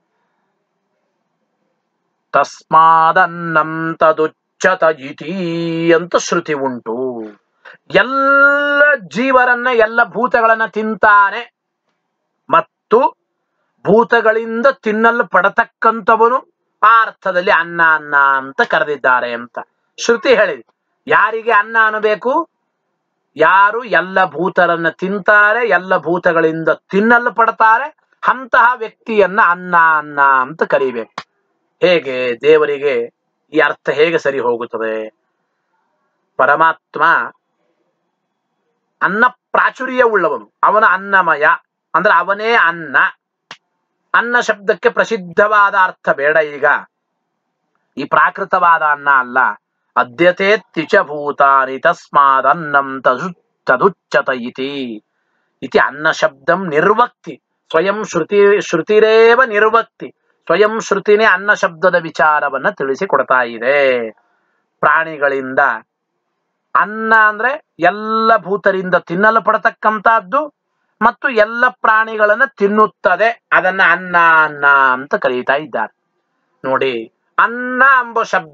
ತಸ್ಮಾದನ್ನಂ ತದುಚ್ಚತ ಇತಿ ಅಂತ ಶ್ರುತಿ ಉಂಟು ಎಲ್ಲ ಜೀವರನ್ನ ಎಲ್ಲ ಭೂತಗಳನ್ನ ತಿಂತಾನೆ ಮತ್ತು ಭೂತಗಳಿಂದ ತಿನ್ನಲು ಪಡತಕ್ಕಂಥವನು ಆ ಅರ್ಥದಲ್ಲಿ ಅನ್ನ ಅನ್ನ ಅಂತ ಕರೆದಿದ್ದಾರೆ ಅಂತ ಶ್ರುತಿ ಹೇಳಿದೆ ಯಾರಿಗೆ ಅನ್ನ ಅನ್ನಬೇಕು ಯಾರು ಎಲ್ಲ ಭೂತರನ್ನ ತಿಂತಾರೆ ಎಲ್ಲ ಭೂತಗಳಿಂದ ತಿನ್ನಲು ಪಡ್ತಾರೆ ಅಂತಹ ವ್ಯಕ್ತಿಯನ್ನ ಅನ್ನ ಅನ್ನ ಅಂತ ಕರಿಬೇಕು ಹೇಗೆ ದೇವರಿಗೆ ಈ ಅರ್ಥ ಹೇಗೆ ಸರಿ ಹೋಗುತ್ತದೆ ಪರಮಾತ್ಮ ಅನ್ನ ಪ್ರಾಚುರ್ಯ ಉಳ್ಳವನು ಅವನ ಅನ್ನಮಯ ಅಂದ್ರೆ ಅವನೇ ಅನ್ನ ಅನ್ನ ಶಬ್ದಕ್ಕೆ ಪ್ರಸಿದ್ಧವಾದ ಅರ್ಥ ಬೇಡ ಈಗ ಈ ಪ್ರಾಕೃತವಾದ ಅನ್ನ ಅಲ್ಲ ಅದ್ಯತೆ ತಿಚಭೂತಾನಿ ತಸ್ಮಾದ್ ಅನ್ನಂ ತದು ತದುಚ್ಚತ ಇತಿ ಇತಿ ಅನ್ನ ಶಬ್ದಂ ನಿರ್ವಕ್ತಿ ಸ್ವಯಂ ಶ್ರುತಿ ಶ್ರುತಿರೇವ ನಿರ್ವಕ್ತಿ ಸ್ವಯಂ ಶ್ರುತಿನೇ ಅನ್ನ ಶಬ್ದದ ವಿಚಾರವನ್ನ ತಿಳಿಸಿಕೊಡ್ತಾ ಇದೆ ಪ್ರಾಣಿಗಳಿಂದ ಅನ್ನ ಅಂದ್ರೆ ಎಲ್ಲ ಭೂತರಿಂದ ತಿನ್ನಲ್ಪಡತಕ್ಕಂತಹದ್ದು ಮತ್ತು ಎಲ್ಲ ಪ್ರಾಣಿಗಳನ್ನ ತಿನ್ನುತ್ತದೆ ಅದನ್ನ ಅನ್ನ ಅನ್ನ ಅಂತ ಕರೀತಾ ಇದ್ದಾರೆ ನೋಡಿ ಅನ್ನ ಎಂಬ ಶಬ್ದ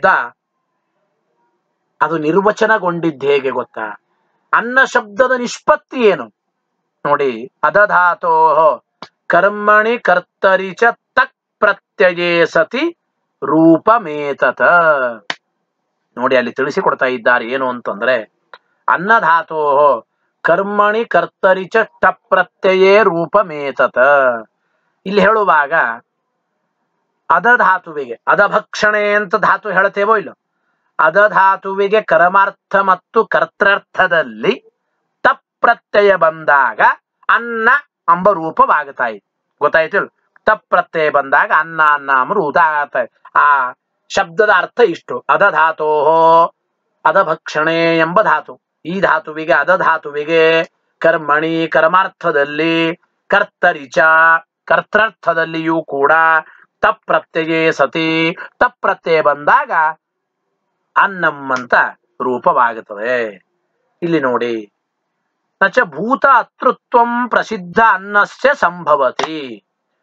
ಅದು ನಿರ್ವಚನಗೊಂಡಿದ್ದು ಹೇಗೆ ಗೊತ್ತಾ ಅನ್ನ ಶಬ್ದದ ನಿಷ್ಪತ್ತಿ ಏನು ನೋಡಿ ಅದಧಾತೋ ಕರ್ಮಣಿ ಕರ್ತರಿ ಚ ತಕ್ ಪ್ರತ್ಯಯೇ ಸತಿ ರೂಪಮೇತತ ನೋಡಿ ಅಲ್ಲಿ ತಿಳಿಸಿಕೊಡ್ತಾ ಇದ್ದಾರೆ ಏನು ಅಂತಂದ್ರೆ ಅನ್ನಧಾತೋ ಕರ್ಮಣಿ ಕರ್ತರಿ ಚ ಟ ಪ್ರತ್ಯಯೇ ರೂಪಮೇತತ ಇಲ್ಲಿ ಹೇಳುವಾಗ ಅದ ಧಾತುವಿಗೆ ಅಧಭಕ್ಷಣೆ ಅಂತ ಧಾತು ಹೇಳ್ತೇವೋ ಇಲ್ಲ ಅದ ಧಾತುವಿಗೆ ಕರ್ಮಾರ್ಥ ಮತ್ತು ಕರ್ತರ್ಥದಲ್ಲಿ ತಪ್ ಪ್ರತ್ಯಯ ಬಂದಾಗ ಅನ್ನ ಎಂಬ ರೂಪವಾಗುತ್ತಾ ಇದೆ ಗೊತ್ತಾಯ್ತು ತಪ್ ಪ್ರತ್ಯಯ ಬಂದಾಗ ಅನ್ನ ಅನ್ನ ಎಂಬ ರೂಪ ಆಗತ್ತ ಆ ಶಬ್ದದ ಅರ್ಥ ಇಷ್ಟು ಅದ ಧಾತೋ ಅಧಭಕ್ಷಣೆ ಎಂಬ ಧಾತು ಈ ಧಾತುವಿಗೆ ಅದ ಧಾತುವಿಗೆ ಕರ್ಮಣಿ ಕರ್ಮಾರ್ಥದಲ್ಲಿ ಕರ್ತರಿಚ ಕರ್ತರ್ಥದಲ್ಲಿಯೂ ಕೂಡ ತಪ್ ಪ್ರತ್ಯಯೇ ಸತಿ ತಪ್ ಪ್ರತ್ಯಯ ಬಂದಾಗ ಅನ್ನಂ ಅಂತ ರೂಪವಾಗುತ್ತದೆ ಇಲ್ಲಿ ನೋಡಿ ನಚ ಭೂತ ಅತೃತ್ವಂ ಪ್ರಸಿದ್ಧ ಅನ್ನಸ್ಯ ಸಂಭವತಿ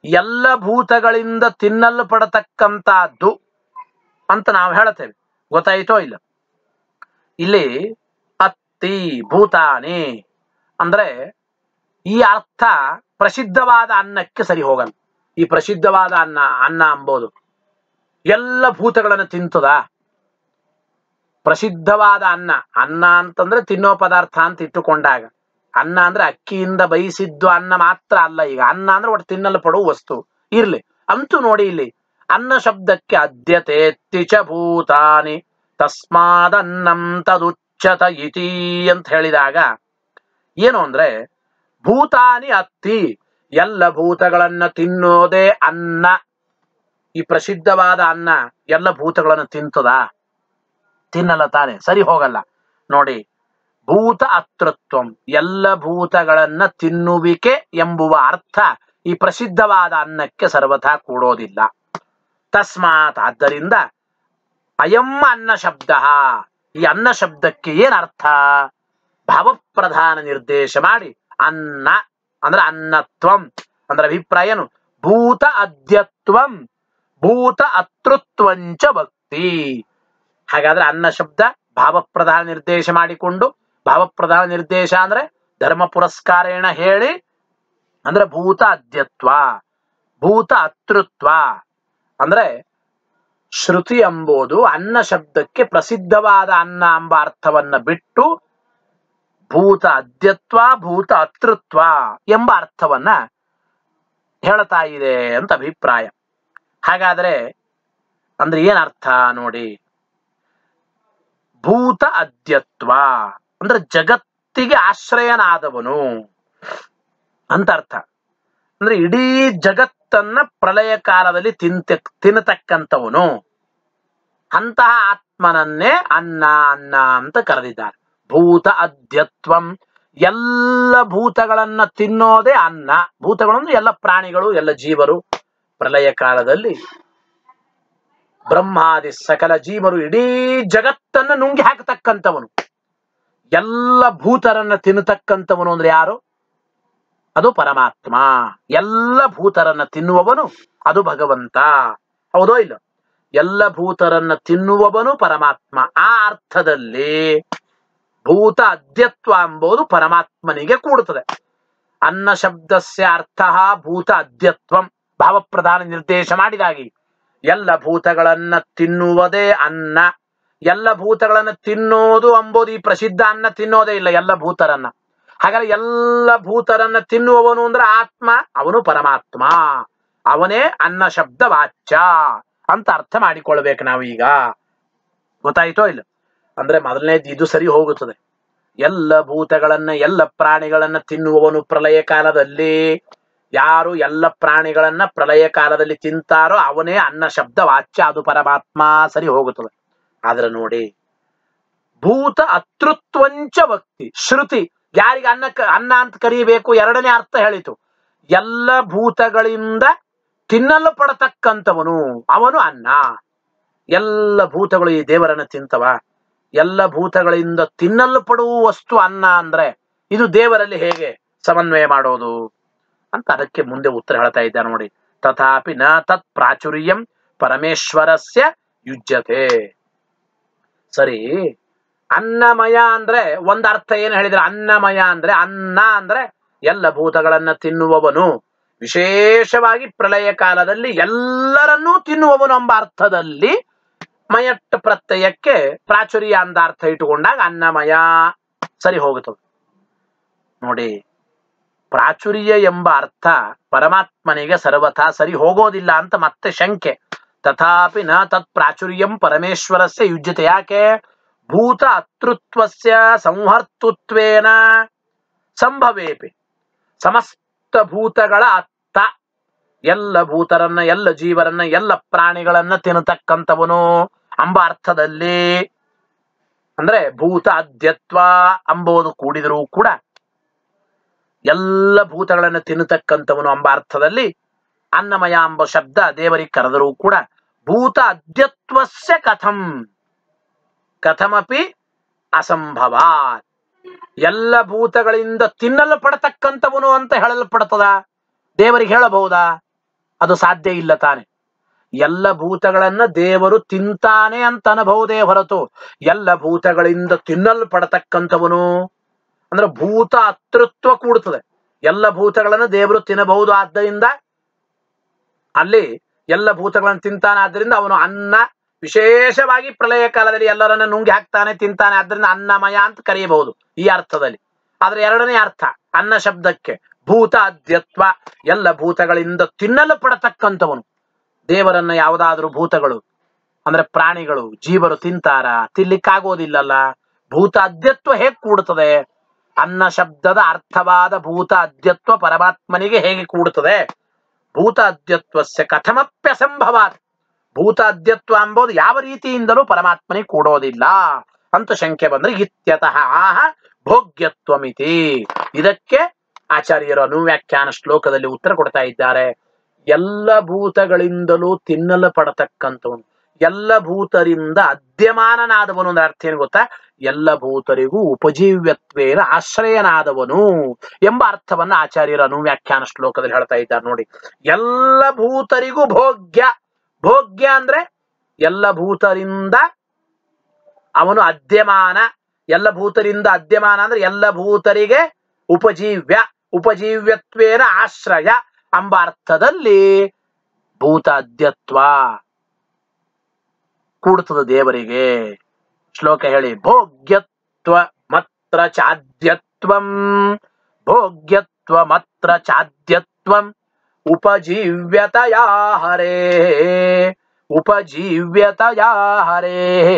ಎಲ್ಲ ಭೂತಗಳಿಂದ ತಿನ್ನಲ್ಪಡತಕ್ಕಂತಹದ್ದು ಅಂತ ನಾವು ಹೇಳ್ತೇವೆ ಗೊತ್ತಾಯಿತೋ ಇಲ್ಲ ಇಲ್ಲಿ ಅತ್ತಿ ಭೂತಾನಿ ಅಂದ್ರೆ ಈ ಅರ್ಥ ಪ್ರಸಿದ್ಧವಾದ ಅನ್ನಕ್ಕೆ ಸರಿ ಹೋಗಲ್ಲ ಈ ಪ್ರಸಿದ್ಧವಾದ ಅನ್ನ ಅನ್ನ ಅಂಬೋದು ಎಲ್ಲ ಭೂತಗಳನ್ನು ತಿಂತದ ಪ್ರಸಿದ್ಧವಾದ ಅನ್ನ ಅನ್ನ ಅಂತಂದ್ರೆ ತಿನ್ನೋ ಪದಾರ್ಥ ಅಂತ ಇಟ್ಟುಕೊಂಡಾಗ ಅನ್ನ ಅಂದ್ರೆ ಅಕ್ಕಿಯಿಂದ ಬಯಿಸಿದ್ದು ಅನ್ನ ಮಾತ್ರ ಅಲ್ಲ ಈಗ ಅನ್ನ ಅಂದ್ರೆ ಒಟ್ಟು ತಿನ್ನಲ್ಪಡುವ ವಸ್ತು ಇರ್ಲಿ ಅಂತೂ ನೋಡಿ ಇಲ್ಲಿ ಅನ್ನ ಶಬ್ದಕ್ಕೆ ಅದ್ಯತೆ ತಿಚ ಭೂತಾನಿ ತಸ್ಮಾದನ್ನಂ ತದುಚ್ಚತ ಇತಿ ಅಂತ ಹೇಳಿದಾಗ ಏನು ಅಂದ್ರೆ ಭೂತಾನಿ ಅತ್ತಿ ಎಲ್ಲ ಭೂತಗಳನ್ನ ತಿನ್ನೋದೇ ಅನ್ನ ಈ ಪ್ರಸಿದ್ಧವಾದ ಅನ್ನ ಎಲ್ಲ ಭೂತಗಳನ್ನು ತಿಂತದ ತಿನ್ನಲ್ಲ ತಾನೆ ಸರಿ ಹೋಗಲ್ಲ ನೋಡಿ ಭೂತ ಅತೃತ್ವಂ ಎಲ್ಲ ಭೂತಗಳನ್ನ ತಿನ್ನುವಿಕೆ ಎಂಬುವ ಅರ್ಥ ಈ ಪ್ರಸಿದ್ಧವಾದ ಅನ್ನಕ್ಕೆ ಸರ್ವಥಾ ಕೂಡೋದಿಲ್ಲ ತಸ್ಮಾತ್ ಆದ್ದರಿಂದ ಅಯಂ ಅನ್ನ ಶಬ್ದ ಈ ಅನ್ನ ಶಬ್ದಕ್ಕೆ ಏನ್ ಅರ್ಥ ಭಾವಪ್ರಧಾನ ನಿರ್ದೇಶ ಮಾಡಿ ಅನ್ನ ಅಂದ್ರೆ ಅನ್ನತ್ವಂ ಅಂದ್ರೆ ಅಭಿಪ್ರಾಯ ಏನು ಭೂತ ಅದ್ಯತ್ವಂ ಭೂತ ಅತೃತ್ವಂಚ ಭಕ್ತಿ ಹಾಗಾದ್ರೆ ಅನ್ನ ಶಬ್ದ ಭಾವಪ್ರಧಾನ ನಿರ್ದೇಶ ಮಾಡಿಕೊಂಡು ಭಾವಪ್ರಧಾನ ನಿರ್ದೇಶ ಅಂದ್ರೆ ಧರ್ಮ ಪುರಸ್ಕಾರೇಣ ಹೇಳಿ ಅಂದ್ರೆ ಭೂತ ಅದ್ಯತ್ವ ಭೂತ ಅತೃತ್ವ ಅಂದ್ರೆ ಶ್ರುತಿ ಎಂಬುದು ಅನ್ನ ಶಬ್ದಕ್ಕೆ ಪ್ರಸಿದ್ಧವಾದ ಅನ್ನ ಎಂಬ ಅರ್ಥವನ್ನ ಬಿಟ್ಟು ಭೂತ ಅದ್ಯತ್ವ ಭೂತ ಅತೃತ್ವ ಎಂಬ ಅರ್ಥವನ್ನ ಹೇಳ್ತಾ ಇದೆ ಅಂತ ಅಭಿಪ್ರಾಯ ಹಾಗಾದ್ರೆ ಅಂದ್ರೆ ಏನ್ ಅರ್ಥ ನೋಡಿ ಭೂತ ಅದ್ಯತ್ವ ಅಂದ್ರೆ ಜಗತ್ತಿಗೆ ಆಶ್ರಯನಾದವನು ಅಂತ ಅರ್ಥ ಅಂದ್ರೆ ಇಡೀ ಜಗತ್ತನ್ನ ಪ್ರಳಯ ಕಾಲದಲ್ಲಿ ತಿಂತ ತಿನ್ನತಕ್ಕಂಥವನು ಅಂತಹ ಆತ್ಮನನ್ನೇ ಅನ್ನ ಅನ್ನ ಅಂತ ಕರೆದಿದ್ದಾರೆ ಭೂತ ಅದ್ಯತ್ವಂ ಎಲ್ಲ ಭೂತಗಳನ್ನ ತಿನ್ನೋದೇ ಅನ್ನ ಭೂತಗಳು ಅಂದ್ರೆ ಎಲ್ಲ ಪ್ರಾಣಿಗಳು ಎಲ್ಲ ಜೀವರು ಪ್ರಳಯ ಕಾಲದಲ್ಲಿ ಬ್ರಹ್ಮಾದಿ ಸಕಲ ಜೀವರು ಇಡೀ ಜಗತ್ತನ್ನ ನುಂಗಿ ಹಾಕತಕ್ಕಂಥವನು ಎಲ್ಲ ಭೂತರನ್ನ ತಿನ್ನತಕ್ಕಂಥವನು ಅಂದ್ರೆ ಯಾರು ಅದು ಪರಮಾತ್ಮ ಎಲ್ಲ ಭೂತರನ್ನ ತಿನ್ನುವವನು ಅದು ಭಗವಂತ ಹೌದೋ ಇಲ್ಲ ಎಲ್ಲ ಭೂತರನ್ನ ತಿನ್ನುವವನು ಪರಮಾತ್ಮ ಆ ಅರ್ಥದಲ್ಲಿ ಭೂತ ಅದ್ಯತ್ವ ಎಂಬುದು ಪರಮಾತ್ಮನಿಗೆ ಕೂಡುತ್ತದೆ ಅನ್ನ ಶಬ್ದಸ್ಯ ಅರ್ಥ ಭೂತ ಅದ್ಯತ್ವಂ ಭಾವಪ್ರಧಾನ ನಿರ್ದೇಶ ಮಾಡಿದಾಗಿ ಎಲ್ಲ ಭೂತಗಳನ್ನ ತಿನ್ನುವುದೇ ಅನ್ನ ಎಲ್ಲ ಭೂತಗಳನ್ನ ತಿನ್ನೋದು ಎಂಬುದು ಈ ಪ್ರಸಿದ್ಧ ಅನ್ನ ತಿನ್ನೋದೇ ಇಲ್ಲ ಎಲ್ಲ ಭೂತರನ್ನ ಹಾಗಾದ್ರೆ ಎಲ್ಲ ಭೂತರನ್ನ ತಿನ್ನುವವನು ಅಂದ್ರೆ ಆತ್ಮ ಅವನು ಪರಮಾತ್ಮ ಅವನೇ ಅನ್ನ ಶಬ್ದ ವಾಚ್ಯ ಅಂತ ಅರ್ಥ ಮಾಡಿಕೊಳ್ಬೇಕು ನಾವೀಗ ಗೊತ್ತಾಯ್ತೋ ಇಲ್ಲ ಅಂದ್ರೆ ಮೊದಲನೇದು ಇದು ಸರಿ ಹೋಗುತ್ತದೆ ಎಲ್ಲ ಭೂತಗಳನ್ನ ಎಲ್ಲ ಪ್ರಾಣಿಗಳನ್ನ ತಿನ್ನುವವನು ಪ್ರಳಯ ಕಾಲದಲ್ಲಿ ಯಾರು ಎಲ್ಲ ಪ್ರಾಣಿಗಳನ್ನ ಪ್ರಳಯ ಕಾಲದಲ್ಲಿ ತಿಂತಾರೋ ಅವನೇ ಅನ್ನ ಶಬ್ದ ವಾಚ್ಯ ಅದು ಪರಮಾತ್ಮ ಸರಿ ಹೋಗುತ್ತದೆ ಆದ್ರೆ ನೋಡಿ ಭೂತ ಅತೃತ್ವಂಚ ಭಕ್ತಿ ಶ್ರುತಿ ಯಾರಿಗೆ ಅನ್ನ ಅನ್ನ ಅಂತ ಕರೀಬೇಕು ಎರಡನೇ ಅರ್ಥ ಹೇಳಿತು ಎಲ್ಲ ಭೂತಗಳಿಂದ ತಿನ್ನಲು ಪಡತಕ್ಕಂಥವನು ಅವನು ಅನ್ನ ಎಲ್ಲ ಭೂತಗಳು ಈ ದೇವರನ್ನ ತಿಂತವ ಎಲ್ಲ ಭೂತಗಳಿಂದ ತಿನ್ನಲು ಪಡುವ ವಸ್ತು ಅನ್ನ ಅಂದ್ರೆ ಇದು ದೇವರಲ್ಲಿ ಹೇಗೆ ಸಮನ್ವಯ ಮಾಡೋದು ಅಂತ ಅದಕ್ಕೆ ಮುಂದೆ ಉತ್ತರ ಹೇಳ್ತಾ ಇದ್ದ ನೋಡಿ ತಥಾಪಿ ನ ತತ್ ಪ್ರಾಚುರ್ಯಂ ಪರಮೇಶ್ವರಸ್ಯ ಯುಜ್ಯತೆ ಸರಿ ಅನ್ನಮಯ ಅಂದ್ರೆ ಒಂದ್ ಅರ್ಥ ಏನು ಹೇಳಿದ್ರೆ ಅನ್ನಮಯ ಅಂದ್ರೆ ಅನ್ನ ಅಂದ್ರೆ ಎಲ್ಲ ಭೂತಗಳನ್ನ ತಿನ್ನುವವನು ವಿಶೇಷವಾಗಿ ಪ್ರಳಯ ಕಾಲದಲ್ಲಿ ಎಲ್ಲರನ್ನೂ ತಿನ್ನುವವನು ಎಂಬ ಅರ್ಥದಲ್ಲಿ ಮಯಟ್ ಪ್ರತ್ಯಯಕ್ಕೆ ಪ್ರಾಚುರ್ಯ ಅಂತ ಅರ್ಥ ಇಟ್ಟುಕೊಂಡಾಗ ಅನ್ನಮಯ ಸರಿ ಹೋಗುತ್ತದೆ ನೋಡಿ ಪ್ರಾಚುರ್ಯ ಎಂಬ ಅರ್ಥ ಪರಮಾತ್ಮನಿಗೆ ಸರ್ವಥಾ ಸರಿ ಹೋಗೋದಿಲ್ಲ ಅಂತ ಮತ್ತೆ ಶಂಕೆ ತಥಾಪಿ ನ ತತ್ ಪ್ರಾಚುರ್ಯಂ ಪರಮೇಶ್ವರಸ್ಯ ಯುಜ್ಯತೆ ಯಾಕೆ ಭೂತ ಅತೃತ್ವಸ್ಯ ಸಂಹರ್ತೃತ್ವೇನ ಸಂಭವೇಪಿ ಸಮಸ್ತ ಭೂತಗಳ ಅತ್ತ ಎಲ್ಲ ಭೂತರನ್ನ ಎಲ್ಲ ಜೀವರನ್ನ ಎಲ್ಲ ಪ್ರಾಣಿಗಳನ್ನ ತಿನ್ನತಕ್ಕಂಥವನು ಎಂಬ ಅರ್ಥದಲ್ಲಿ ಅಂದ್ರೆ ಭೂತ ಅದ್ಯತ್ವ ಅಂಬೋದು ಕೂಡಿದರೂ ಕೂಡ ಎಲ್ಲ ಭೂತಗಳನ್ನು ತಿನ್ನತಕ್ಕಂಥವನು ಎಂಬ ಅರ್ಥದಲ್ಲಿ ಅನ್ನಮಯ ಎಂಬ ಶಬ್ದ ದೇವರಿಗೆ ಕರೆದರೂ ಕೂಡ ಭೂತ ಅದ್ಯತ್ವಸ್ಯ ಕಥಂ ಕಥಮಪಿ ಅಸಂಭವ ಎಲ್ಲ ಭೂತಗಳಿಂದ ತಿನ್ನಲು ಪಡತಕ್ಕಂಥವನು ಅಂತ ಹೇಳಲ್ಪಡ್ತದ ದೇವರಿಗೆ ಹೇಳಬಹುದಾ ಅದು ಸಾಧ್ಯ ಇಲ್ಲ ತಾನೆ ಎಲ್ಲ ಭೂತಗಳನ್ನ ದೇವರು ತಿಂತಾನೆ ಅಂತ ಅನಬಹುದೇ ಹೊರತು ಎಲ್ಲ ಭೂತಗಳಿಂದ ತಿನ್ನಲ್ಪಡತಕ್ಕಂಥವನು ಅಂದ್ರೆ ಭೂತ ಅತೃತ್ವ ಕೂಡುತ್ತದೆ ಎಲ್ಲ ಭೂತಗಳನ್ನು ದೇವರು ತಿನ್ನಬಹುದು ಆದ್ದರಿಂದ ಅಲ್ಲಿ ಎಲ್ಲ ಭೂತಗಳನ್ನು ತಿಂತಾನೆ ಆದ್ದರಿಂದ ಅವನು ಅನ್ನ ವಿಶೇಷವಾಗಿ ಪ್ರಳಯ ಕಾಲದಲ್ಲಿ ಎಲ್ಲರನ್ನ ನುಂಗಿ ಹಾಕ್ತಾನೆ ತಿಂತಾನೆ ಆದ್ದರಿಂದ ಅನ್ನಮಯ ಅಂತ ಕರೆಯಬಹುದು ಈ ಅರ್ಥದಲ್ಲಿ ಆದ್ರೆ ಎರಡನೇ ಅರ್ಥ ಅನ್ನ ಶಬ್ದಕ್ಕೆ ಭೂತ ಅದ್ಯತ್ವ ಎಲ್ಲ ಭೂತಗಳಿಂದ ತಿನ್ನಲು ಪಡತಕ್ಕಂಥವನು ದೇವರನ್ನ ಯಾವುದಾದ್ರೂ ಭೂತಗಳು ಅಂದ್ರೆ ಪ್ರಾಣಿಗಳು ಜೀವರು ತಿಂತಾರ ತಿನ್ಲಿಕ್ಕಾಗೋದಿಲ್ಲಲ್ಲ ಭೂತ ಅದ್ಯತ್ವ ಹೇಗೆ ಕೂಡುತ್ತದೆ ಅನ್ನ ಶಬ್ದದ ಅರ್ಥವಾದ ಭೂತ ಅದ್ಯತ್ವ ಪರಮಾತ್ಮನಿಗೆ ಹೇಗೆ ಕೂಡುತ್ತದೆ ಭೂತ ಅದ್ಯತ್ವಸ್ಯ ಕಥಮಪ್ಯಸಂಭವಾತ್ ಭೂತ ಅದ್ಯತ್ವ ಎಂಬುದು ಯಾವ ರೀತಿಯಿಂದಲೂ ಪರಮಾತ್ಮನಿಗೆ ಕೂಡೋದಿಲ್ಲ ಅಂತ ಶಂಕೆ ಬಂದ್ರೆ ಇತ್ಯತಃ ಆಹ ಭೋಗ್ಯತ್ವಮಿತಿ ಇದಕ್ಕೆ ಆಚಾರ್ಯರು ಅನುವ್ಯಾಖ್ಯಾನ ಶ್ಲೋಕದಲ್ಲಿ ಉತ್ತರ ಕೊಡ್ತಾ ಇದ್ದಾರೆ ಎಲ್ಲ ಭೂತಗಳಿಂದಲೂ ತಿನ್ನಲ್ಪಡತಕ್ಕಂಥವನು ಎಲ್ಲ ಭೂತರಿಂದ ಅದ್ಯಮಾನನಾದವನು ಅಂದ್ರೆ ಅರ್ಥ ಏನು ಗೊತ್ತಾ ಎಲ್ಲ ಭೂತರಿಗೂ ಉಪಜೀವ್ಯತ್ವೇನ ಆಶ್ರಯನಾದವನು ಎಂಬ ಅರ್ಥವನ್ನ ಆಚಾರ್ಯರು ಅನುವ್ಯಾಖ್ಯಾನ ಶ್ಲೋಕದಲ್ಲಿ ಹೇಳ್ತಾ ಇದ್ದಾರೆ ನೋಡಿ ಎಲ್ಲ ಭೂತರಿಗೂ ಭೋಗ್ಯ ಭೋಗ್ಯ ಅಂದ್ರೆ ಎಲ್ಲ ಭೂತರಿಂದ ಅವನು ಅದ್ಯಮಾನ ಎಲ್ಲ ಭೂತರಿಂದ ಅದ್ಯಮಾನ ಅಂದ್ರೆ ಎಲ್ಲ ಭೂತರಿಗೆ ಉಪಜೀವ್ಯ ಉಪಜೀವ್ಯತ್ವೇನ ಆಶ್ರಯ ಎಂಬ ಅರ್ಥದಲ್ಲಿ ಭೂತ ಅದ್ಯತ್ವ ಕೂಡುತ್ತದೆ ದೇವರಿಗೆ ಶ್ಲೋಕ ಹೇಳಿ ಭೋಗ್ಯತ್ವ ಮತ್ರ ಚಾದ್ಯತ್ವಂ ಭೋಗ್ಯತ್ವ ಮತ್ರ ಚಾದ್ಯತ್ವಂ ಉಪಜೀವ್ಯತಯಾ ಹರೇ ಉಪಜೀವ್ಯತಯಾ ಹರೇ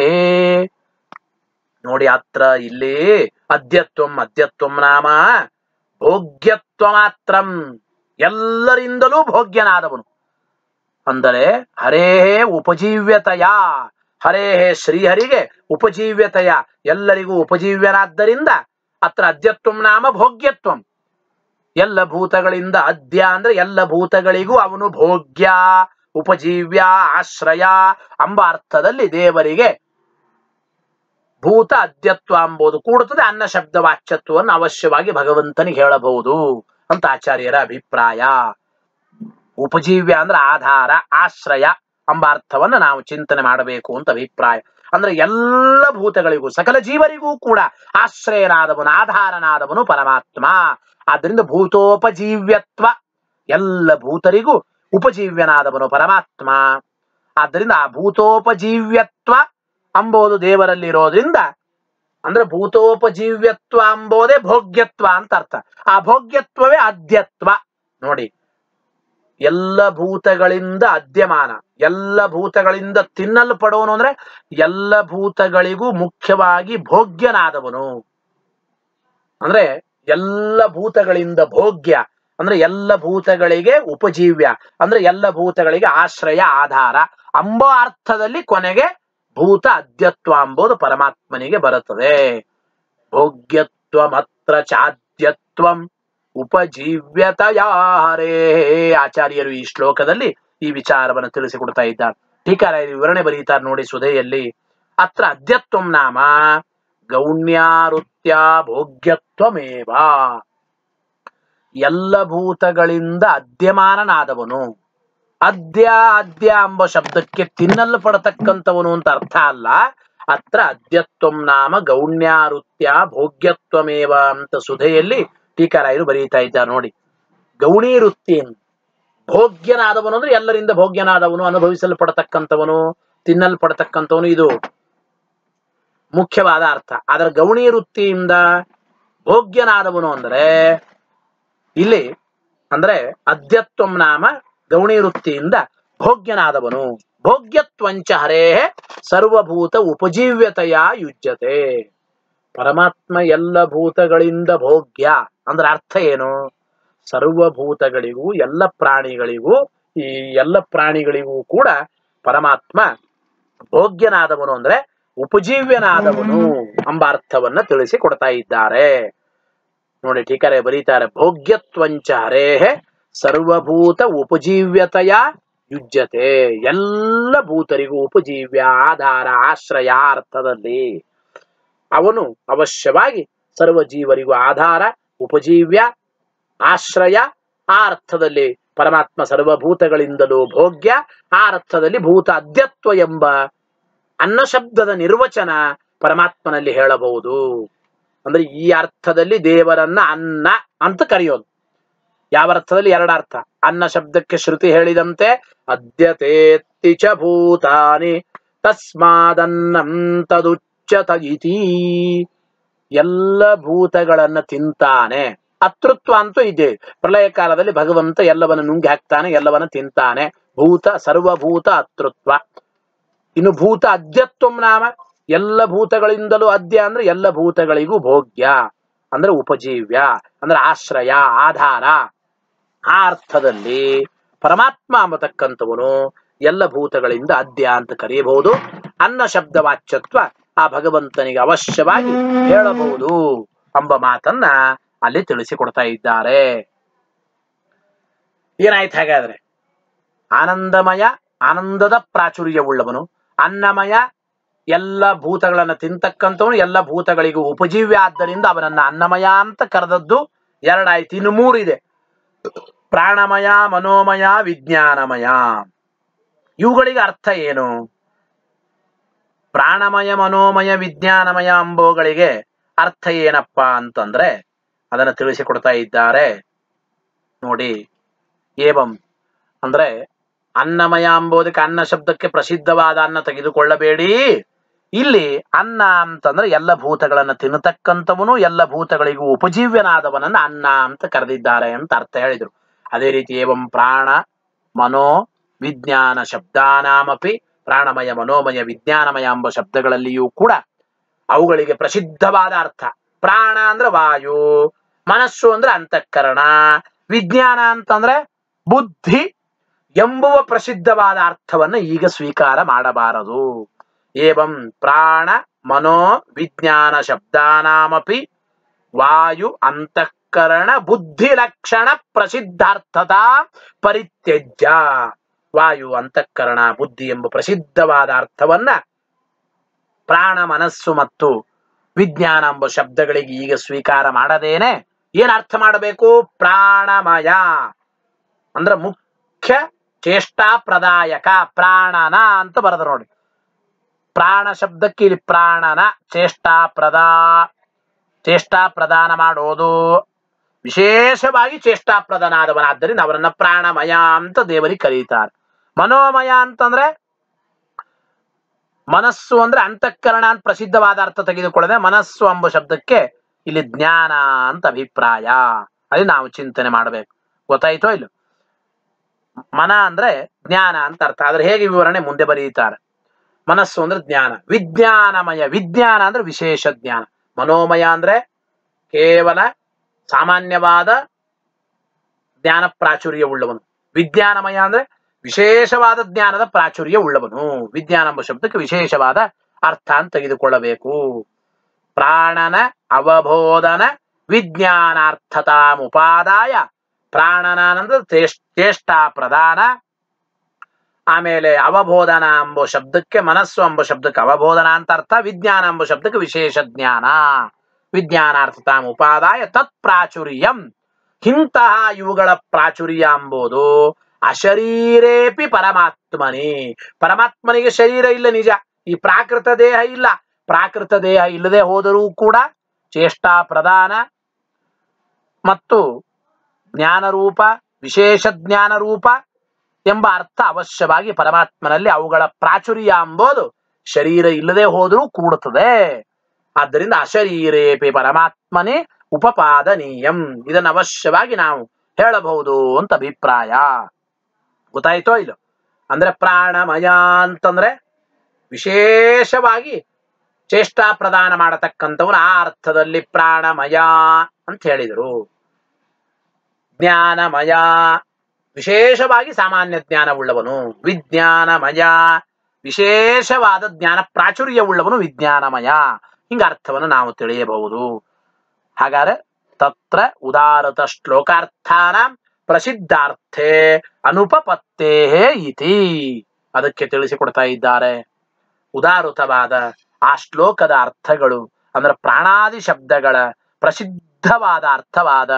ನೋಡಿ ಅತ್ರ ಇಲ್ಲಿ ಅದ್ಯತ್ವಂ ಅದ್ಯತ್ವಂ ನಾಮ ಭೋಗ್ಯತ್ವ ಮಾತ್ರಂ ಎಲ್ಲರಿಂದಲೂ ಭೋಗ್ಯನಾದವನು ಅಂದರೆ ಹರೇ ಉಪಜೀವ್ಯತೆಯ ಹರೇ ಶ್ರೀಹರಿಗೆ ಉಪಜೀವ್ಯತೆಯ ಎಲ್ಲರಿಗೂ ಉಪಜೀವ್ಯನಾದ್ದರಿಂದ ಅತ್ರ ಅದ್ಯತ್ವಂ ನಾಮ ಭೋಗ್ಯತ್ವಂ ಎಲ್ಲ ಭೂತಗಳಿಂದ ಅದ್ಯ ಅಂದ್ರೆ ಎಲ್ಲ ಭೂತಗಳಿಗೂ ಅವನು ಭೋಗ್ಯ ಉಪಜೀವ್ಯ ಆಶ್ರಯ ಎಂಬ ಅರ್ಥದಲ್ಲಿ ದೇವರಿಗೆ ಭೂತ ಅದ್ಯತ್ವ ಎಂಬುದು ಕೂಡುತ್ತದೆ ಅನ್ನ ಶಬ್ದ ವಾಚ್ಯತ್ವವನ್ನು ಅವಶ್ಯವಾಗಿ ಭಗವಂತನಿಗೆ ಹೇಳಬಹುದು ಅಂತ ಆಚಾರ್ಯರ ಅಭಿಪ್ರಾಯ ಉಪಜೀವ್ಯ ಅಂದ್ರೆ ಆಧಾರ ಆಶ್ರಯ ಎಂಬ ಅರ್ಥವನ್ನು ನಾವು ಚಿಂತನೆ ಮಾಡಬೇಕು ಅಂತ ಅಭಿಪ್ರಾಯ ಅಂದ್ರೆ ಎಲ್ಲ ಭೂತಗಳಿಗೂ ಸಕಲ ಜೀವರಿಗೂ ಕೂಡ ಆಶ್ರಯನಾದವನು ಆಧಾರನಾದವನು ಪರಮಾತ್ಮ ಆದ್ರಿಂದ ಭೂತೋಪಜೀವ್ಯತ್ವ ಎಲ್ಲ ಭೂತರಿಗೂ ಉಪಜೀವ್ಯನಾದವನು ಪರಮಾತ್ಮ ಆದ್ದರಿಂದ ಆ ಭೂತೋಪಜೀವ್ಯತ್ವ ಅಂಬೋದು ದೇವರಲ್ಲಿ ಇರೋದ್ರಿಂದ ಅಂದ್ರೆ ಭೂತೋಪಜೀವ್ಯತ್ವ ಅಂಬೋದೇ ಭೋಗ್ಯತ್ವ ಅಂತ ಅರ್ಥ ಆ ಭೋಗ್ಯತ್ವವೇ ಅದ್ಯತ್ವ ನೋಡಿ ಎಲ್ಲ ಭೂತಗಳಿಂದ ಅದ್ಯಮಾನ ಎಲ್ಲ ಭೂತಗಳಿಂದ ತಿನ್ನಲ್ಪಡೋನು ಅಂದ್ರೆ ಎಲ್ಲ ಭೂತಗಳಿಗೂ ಮುಖ್ಯವಾಗಿ ಭೋಗ್ಯನಾದವನು ಅಂದ್ರೆ ಎಲ್ಲ ಭೂತಗಳಿಂದ ಭೋಗ್ಯ ಅಂದ್ರೆ ಎಲ್ಲ ಭೂತಗಳಿಗೆ ಉಪಜೀವ್ಯ ಅಂದ್ರೆ ಎಲ್ಲ ಭೂತಗಳಿಗೆ ಆಶ್ರಯ ಆಧಾರ ಅಂಬ ಅರ್ಥದಲ್ಲಿ ಕೊನೆಗೆ ಭೂತ ಅದ್ಯತ್ವ ಎಂಬುದು ಪರಮಾತ್ಮನಿಗೆ ಬರುತ್ತದೆ ಭೋಗ್ಯತ್ವ ಮಾತ್ರ ಚಾದ್ಯತ್ವಂ ಉಪಜೀವ್ಯತಯಾ ಹರೇ ಆಚಾರ್ಯರು ಈ ಶ್ಲೋಕದಲ್ಲಿ ಈ ವಿಚಾರವನ್ನು ತಿಳಿಸಿಕೊಡ್ತಾ ಇದ್ದಾರೆ ಟೀಕಾರ ವಿವರಣೆ ಬರೀತಾರೆ ನೋಡಿ ಸುಧೆಯಲ್ಲಿ ಅತ್ರ ಅದ್ಯತ್ವಂ ನಾಮ ಗೌಣ್ಯಾರುತ್ಯ ಭೋಗ್ಯತ್ವಮೇವ ಎಲ್ಲ ಭೂತಗಳಿಂದ ಅದ್ಯಮಾನನಾದವನು ಅದ್ಯ ಅದ್ಯ ಎಂಬ ಶಬ್ದಕ್ಕೆ ತಿನ್ನಲ್ಪಡತಕ್ಕಂಥವನು ಅಂತ ಅರ್ಥ ಅಲ್ಲ ಅತ್ರ ಅದ್ಯತ್ವಂ ನಾಮ ಗೌಣ್ಯಾರುತ್ಯ ಭೋಗ್ಯತ್ವಮೇವ ಅಂತ ಸುಧೆಯಲ್ಲಿ ಟೀಕಾರಾಯರು ಬರೀತಾ ಇದ್ದಾರೆ ನೋಡಿ ಗೌಣಿ ವೃತ್ತಿ ಭೋಗ್ಯನಾದವನು ಅಂದ್ರೆ ಎಲ್ಲರಿಂದ ಭೋಗ್ಯನಾದವನು ಅನುಭವಿಸಲ್ಪಡತಕ್ಕಂಥವನು ತಿನ್ನಲ್ಪಡತಕ್ಕಂಥವನು ಇದು ಮುಖ್ಯವಾದ ಅರ್ಥ ಅದರ ಗೌಣಿ ವೃತ್ತಿಯಿಂದ ಭೋಗ್ಯನಾದವನು ಅಂದ್ರೆ ಇಲ್ಲಿ ಅಂದ್ರೆ ಅದ್ಯತ್ವಂ ನಾಮ ಗೌಣಿ ವೃತ್ತಿಯಿಂದ ಭೋಗ್ಯನಾದವನು ಭೋಗ್ಯತ್ವಂಚ ಹರೇ ಸರ್ವಭೂತ ಉಪಜೀವ್ಯತೆಯ ಯುಜ್ಯತೆ ಪರಮಾತ್ಮ ಎಲ್ಲ ಭೂತಗಳಿಂದ ಭೋಗ್ಯ ಅಂದ್ರೆ ಅರ್ಥ ಏನು ಸರ್ವಭೂತಗಳಿಗೂ ಎಲ್ಲ ಪ್ರಾಣಿಗಳಿಗೂ ಈ ಎಲ್ಲ ಪ್ರಾಣಿಗಳಿಗೂ ಕೂಡ ಪರಮಾತ್ಮ ಭೋಗ್ಯನಾದವನು ಅಂದ್ರೆ ಉಪಜೀವ್ಯನಾದವನು ಎಂಬ ಅರ್ಥವನ್ನ ತಿಳಿಸಿ ಕೊಡ್ತಾ ಇದ್ದಾರೆ ನೋಡಿ ಟೀಕರೆ ಬರೀತಾರೆ ಭೋಗ್ಯತ್ವಂಚ ಹರೇಹೆ ಸರ್ವಭೂತ ಉಪಜೀವ್ಯತೆಯ ಯುಜ್ಯತೆ ಎಲ್ಲ ಭೂತರಿಗೂ ಉಪಜೀವ್ಯ ಆಧಾರ ಆಶ್ರಯ ಅರ್ಥದಲ್ಲಿ ಅವನು ಅವಶ್ಯವಾಗಿ ಸರ್ವ ಜೀವರಿಗೂ ಆಧಾರ ಉಪಜೀವ್ಯ ಆಶ್ರಯ ಆ ಅರ್ಥದಲ್ಲಿ ಪರಮಾತ್ಮ ಸರ್ವಭೂತಗಳಿಂದಲೂ ಭೋಗ್ಯ ಆ ಅರ್ಥದಲ್ಲಿ ಭೂತ ಅದ್ಯತ್ವ ಎಂಬ ಅನ್ನ ಶಬ್ದದ ನಿರ್ವಚನ ಪರಮಾತ್ಮನಲ್ಲಿ ಹೇಳಬಹುದು ಅಂದ್ರೆ ಈ ಅರ್ಥದಲ್ಲಿ ದೇವರನ್ನ ಅನ್ನ ಅಂತ ಕರೆಯೋದು ಯಾವ ಅರ್ಥದಲ್ಲಿ ಎರಡರ್ಥ ಅನ್ನ ಶಬ್ದಕ್ಕೆ ಶ್ರುತಿ ಹೇಳಿದಂತೆ ಅದ್ಯತೇತ್ತಿ ಚ ಭೂತಾನಿ ತಸ್ಮಾದನ್ನಂ ತದುಚ್ಚತ ಇತಿ ಎಲ್ಲ ಭೂತಗಳನ್ನ ತಿಂತಾನೆ ಅತೃತ್ವ ಅಂತೂ ಇದೆ ಪ್ರಳಯ ಕಾಲದಲ್ಲಿ ಭಗವಂತ ಎಲ್ಲವನ್ನ ನುಂಗಿ ಹಾಕ್ತಾನೆ ಎಲ್ಲವನ್ನ ತಿಂತಾನೆ ಭೂತ ಸರ್ವಭೂತ ಅತೃತ್ವ ಇನ್ನು ಭೂತ ಅದ್ಯತ್ವಂ ನಾಮ ಎಲ್ಲ ಭೂತಗಳಿಂದಲೂ ಅದ್ಯ ಅಂದ್ರೆ ಎಲ್ಲ ಭೂತಗಳಿಗೂ ಭೋಗ್ಯ ಅಂದ್ರೆ ಉಪಜೀವ್ಯ ಅಂದ್ರೆ ಆಶ್ರಯ ಆಧಾರ ಆ ಅರ್ಥದಲ್ಲಿ ಪರಮಾತ್ಮ ಅಂಬತಕ್ಕಂಥವನು ಎಲ್ಲ ಭೂತಗಳಿಂದ ಅದ್ಯ ಅಂತ ಕರೆಯಬಹುದು ಅನ್ನ ಶಬ್ದ ವಾಚ್ಯತ್ವ ಆ ಭಗವಂತನಿಗೆ ಅವಶ್ಯವಾಗಿ ಹೇಳಬಹುದು ಎಂಬ ಮಾತನ್ನ ಅಲ್ಲಿ ತಿಳಿಸಿಕೊಡ್ತಾ ಇದ್ದಾರೆ ಏನಾಯ್ತು ಹಾಗಾದ್ರೆ ಆನಂದಮಯ ಆನಂದದ ಪ್ರಾಚುರ್ಯವುಳ್ಳವನು ಅನ್ನಮಯ ಎಲ್ಲ ಭೂತಗಳನ್ನ ತಿಂತಕ್ಕಂಥವನು ಎಲ್ಲ ಭೂತಗಳಿಗೂ ಉಪಜೀವ್ಯ ಆದ್ದರಿಂದ ಅವನನ್ನ ಅನ್ನಮಯ ಅಂತ ಕರೆದದ್ದು ಎರಡಾಯ್ತು ಇನ್ನು ಮೂರಿದೆ ಪ್ರಾಣಮಯ ಮನೋಮಯ ವಿಜ್ಞಾನಮಯ ಇವುಗಳಿಗೆ ಅರ್ಥ ಏನು ಪ್ರಾಣಮಯ ಮನೋಮಯ ವಿಜ್ಞಾನಮಯ ಅಂಬೋಗಳಿಗೆ ಅರ್ಥ ಏನಪ್ಪ ಅಂತಂದ್ರೆ ಅದನ್ನ ತಿಳಿಸಿಕೊಡ್ತಾ ಇದ್ದಾರೆ ನೋಡಿ ಏವಂ ಅಂದ್ರೆ ಅನ್ನಮಯ ಅಂಬೋದಕ್ಕೆ ಅನ್ನ ಶಬ್ದಕ್ಕೆ ಪ್ರಸಿದ್ಧವಾದ ಅನ್ನ ತೆಗೆದುಕೊಳ್ಳಬೇಡಿ ಇಲ್ಲಿ ಅನ್ನ ಅಂತಂದ್ರೆ ಎಲ್ಲ ಭೂತಗಳನ್ನ ತಿನ್ನತಕ್ಕಂಥವನು ಎಲ್ಲ ಭೂತಗಳಿಗೂ ಉಪಜೀವ್ಯನಾದವನನ್ನ ಅನ್ನ ಅಂತ ಕರೆದಿದ್ದಾರೆ ಅಂತ ಅರ್ಥ ಹೇಳಿದ್ರು ಅದೇ ರೀತಿ ಏವಂ ಪ್ರಾಣ ಮನೋ ವಿಜ್ಞಾನ ಶಬ್ದಾನಾಮಪಿ ಪ್ರಾಣಮಯ ಮನೋಮಯ ವಿಜ್ಞಾನಮಯ ಎಂಬ ಶಬ್ದಗಳಲ್ಲಿಯೂ ಕೂಡ ಅವುಗಳಿಗೆ ಪ್ರಸಿದ್ಧವಾದ ಅರ್ಥ ಪ್ರಾಣ ಅಂದ್ರೆ ವಾಯು ಮನಸ್ಸು ಅಂದ್ರೆ ಅಂತಃಕರಣ ವಿಜ್ಞಾನ ಅಂತಂದ್ರೆ ಬುದ್ಧಿ ಎಂಬುವ ಪ್ರಸಿದ್ಧವಾದ ಅರ್ಥವನ್ನು ಈಗ ಸ್ವೀಕಾರ ಮಾಡಬಾರದು ಏವಂ ಪ್ರಾಣ ಮನೋ ವಿಜ್ಞಾನ ಶಬ್ದಾನಾಮಪಿ ವಾಯು ಅಂತಃಕರಣ ಬುದ್ಧಿ ಲಕ್ಷಣ ಪ್ರಸಿದ್ಧಾರ್ಥತಾ ಪರಿತ್ಯಜ್ಯ ವಾಯು ಅಂತಃಕರಣ ಬುದ್ಧಿ ಎಂಬ ಪ್ರಸಿದ್ಧವಾದ ಅರ್ಥವನ್ನ ಪ್ರಾಣ ಮನಸ್ಸು ಮತ್ತು ವಿಜ್ಞಾನ ಎಂಬ ಶಬ್ದಗಳಿಗೆ ಈಗ ಸ್ವೀಕಾರ ಮಾಡದೇನೆ ಏನ್ ಅರ್ಥ ಮಾಡಬೇಕು ಪ್ರಾಣಮಯ ಅಂದ್ರೆ ಮುಖ್ಯ ಚೇಷ್ಟಾ ಪ್ರದಾಯಕ ಪ್ರಾಣನ ಅಂತ ಬರೆದ ನೋಡಿ ಪ್ರಾಣ ಶಬ್ದಕ್ಕೆ ಇಲ್ಲಿ ಪ್ರಾಣನ ಚೇಷ್ಟಾ ಪ್ರದಾ ಚೇಷ್ಟಾ ಪ್ರದಾನ ಮಾಡೋದು ವಿಶೇಷವಾಗಿ ಚೇಷ್ಟಾ ಪ್ರಧಾನಾದವನಾದ್ದರಿಂದ ಅವರನ್ನ ಪ್ರಾಣಮಯ ಅಂತ ದೇವರಿಗೆ ಕರೀತಾರೆ ಮನೋಮಯ ಅಂತಂದ್ರೆ ಮನಸ್ಸು ಅಂದ್ರೆ ಅಂತಃಕರಣ ಅಂತ ಪ್ರಸಿದ್ಧವಾದ ಅರ್ಥ ತೆಗೆದುಕೊಳ್ಳದೆ ಮನಸ್ಸು ಎಂಬ ಶಬ್ದಕ್ಕೆ ಇಲ್ಲಿ ಜ್ಞಾನ ಅಂತ ಅಭಿಪ್ರಾಯ ಅದು ನಾವು ಚಿಂತನೆ ಮಾಡಬೇಕು ಗೊತ್ತಾಯ್ತೋ ಇಲ್ಲ ಮನ ಅಂದ್ರೆ ಜ್ಞಾನ ಅಂತ ಅರ್ಥ ಆದ್ರೆ ಹೇಗೆ ವಿವರಣೆ ಮುಂದೆ ಬರೀತಾರೆ ಮನಸ್ಸು ಅಂದ್ರೆ ಜ್ಞಾನ ವಿಜ್ಞಾನಮಯ ವಿಜ್ಞಾನ ಅಂದ್ರೆ ವಿಶೇಷ ಜ್ಞಾನ ಮನೋಮಯ ಅಂದ್ರೆ ಕೇವಲ ಸಾಮಾನ್ಯವಾದ ಜ್ಞಾನ ಪ್ರಾಚುರ್ಯ ಉಳ್ಳವನು ವಿಜ್ಞಾನಮಯ ಅಂದ್ರೆ ವಿಶೇಷವಾದ ಜ್ಞಾನದ ಪ್ರಾಚುರ್ಯ ಉಳ್ಳವನು ವಿಜ್ಞಾನ ಎಂಬ ಶಬ್ದಕ್ಕೆ ವಿಶೇಷವಾದ ಅರ್ಥ ಅಂತ ತೆಗೆದುಕೊಳ್ಳಬೇಕು ಪ್ರಾಣನ ಅವಬೋಧನ ವಿಜ್ಞಾನಾರ್ಥತಾಮುಪಾದಾಯ ಪ್ರಾಣನ ಅಂದ್ರೆ ಚೇಷ್- ಚೇಷ್ಟಾ ಪ್ರಧಾನ ಆಮೇಲೆ ಅವಬೋಧನ ಎಂಬ ಶಬ್ದಕ್ಕೆ ಮನಸ್ಸು ಎಂಬ ಶಬ್ದಕ್ಕೆ ಅವಬೋಧನ ಅಂತ ಅರ್ಥ ವಿಜ್ಞಾನ ಎಂಬ ಶಬ್ದಕ್ಕೆ ವಿಶೇಷ ಜ್ಞಾನ ವಿಜ್ಞಾನಾರ್ಥತಾಂ ಉಪಾದಾಯ ತತ್ ಪ್ರಾಚುರ್ಯಂ ಇಂತಹ ಇವುಗಳ ಪ್ರಾಚುರ್ಯ ಎಂಬುದು ಅಶರೀರೇಪಿ ಪರಮಾತ್ಮನಿ ಪರಮಾತ್ಮನಿಗೆ ಶರೀರ ಇಲ್ಲ ನಿಜ ಈ ಪ್ರಾಕೃತ ದೇಹ ಇಲ್ಲ ಪ್ರಾಕೃತ ದೇಹ ಇಲ್ಲದೆ ಹೋದರೂ ಕೂಡ ಚೇಷ್ಟಾ ಪ್ರಧಾನ ಮತ್ತು ಜ್ಞಾನರೂಪ ವಿಶೇಷ ಜ್ಞಾನರೂಪ ಎಂಬ ಅರ್ಥ ಅವಶ್ಯವಾಗಿ ಪರಮಾತ್ಮನಲ್ಲಿ ಅವುಗಳ ಪ್ರಾಚುರ್ಯ ಎಂಬುದು ಶರೀರ ಇಲ್ಲದೆ ಹೋದರೂ ಕೂಡುತ್ತದೆ ಆದ್ದರಿಂದ ಅಶರೀರೇಪಿ ಪರಮಾತ್ಮನೇ ಉಪಪಾದನೀಯಂ ಇದನ್ನು ಅವಶ್ಯವಾಗಿ ನಾವು ಹೇಳಬಹುದು ಅಂತ ಅಭಿಪ್ರಾಯ ಗೊತ್ತಾಯ್ತೋ ಇಲ್ಲ ಅಂದ್ರೆ ಪ್ರಾಣಮಯ ಅಂತಂದ್ರೆ ವಿಶೇಷವಾಗಿ ಚೇಷ್ಟಾ ಪ್ರದಾನ ಮಾಡತಕ್ಕಂಥವನು ಆ ಅರ್ಥದಲ್ಲಿ ಪ್ರಾಣಮಯ ಅಂತ ಹೇಳಿದರು ಜ್ಞಾನಮಯ ವಿಶೇಷವಾಗಿ ಸಾಮಾನ್ಯ ಜ್ಞಾನವುಳ್ಳವನು ವಿಜ್ಞಾನಮಯ ವಿಶೇಷವಾದ ಜ್ಞಾನ ಪ್ರಾಚುರ್ಯವುಳ್ಳವನು ವಿಜ್ಞಾನಮಯ ಹಿಂಗ ಅರ್ಥವನ್ನು ನಾವು ತಿಳಿಯಬಹುದು ಹಾಗಾದ್ರೆ ತತ್ರ ಉದಾರತ ಶ್ಲೋಕಾರ್ಥಾನ ಪ್ರಸಿದ್ಧಾರ್ಥೆ ಅನುಪಪತ್ತೇ ಇತಿ ಅದಕ್ಕೆ ತಿಳಿಸಿಕೊಡ್ತಾ ಇದ್ದಾರೆ ಉದಾರುತವಾದ ಆ ಶ್ಲೋಕದ ಅರ್ಥಗಳು ಅಂದ್ರೆ ಪ್ರಾಣಾದಿ ಶಬ್ದಗಳ ಪ್ರಸಿದ್ಧವಾದ ಅರ್ಥವಾದ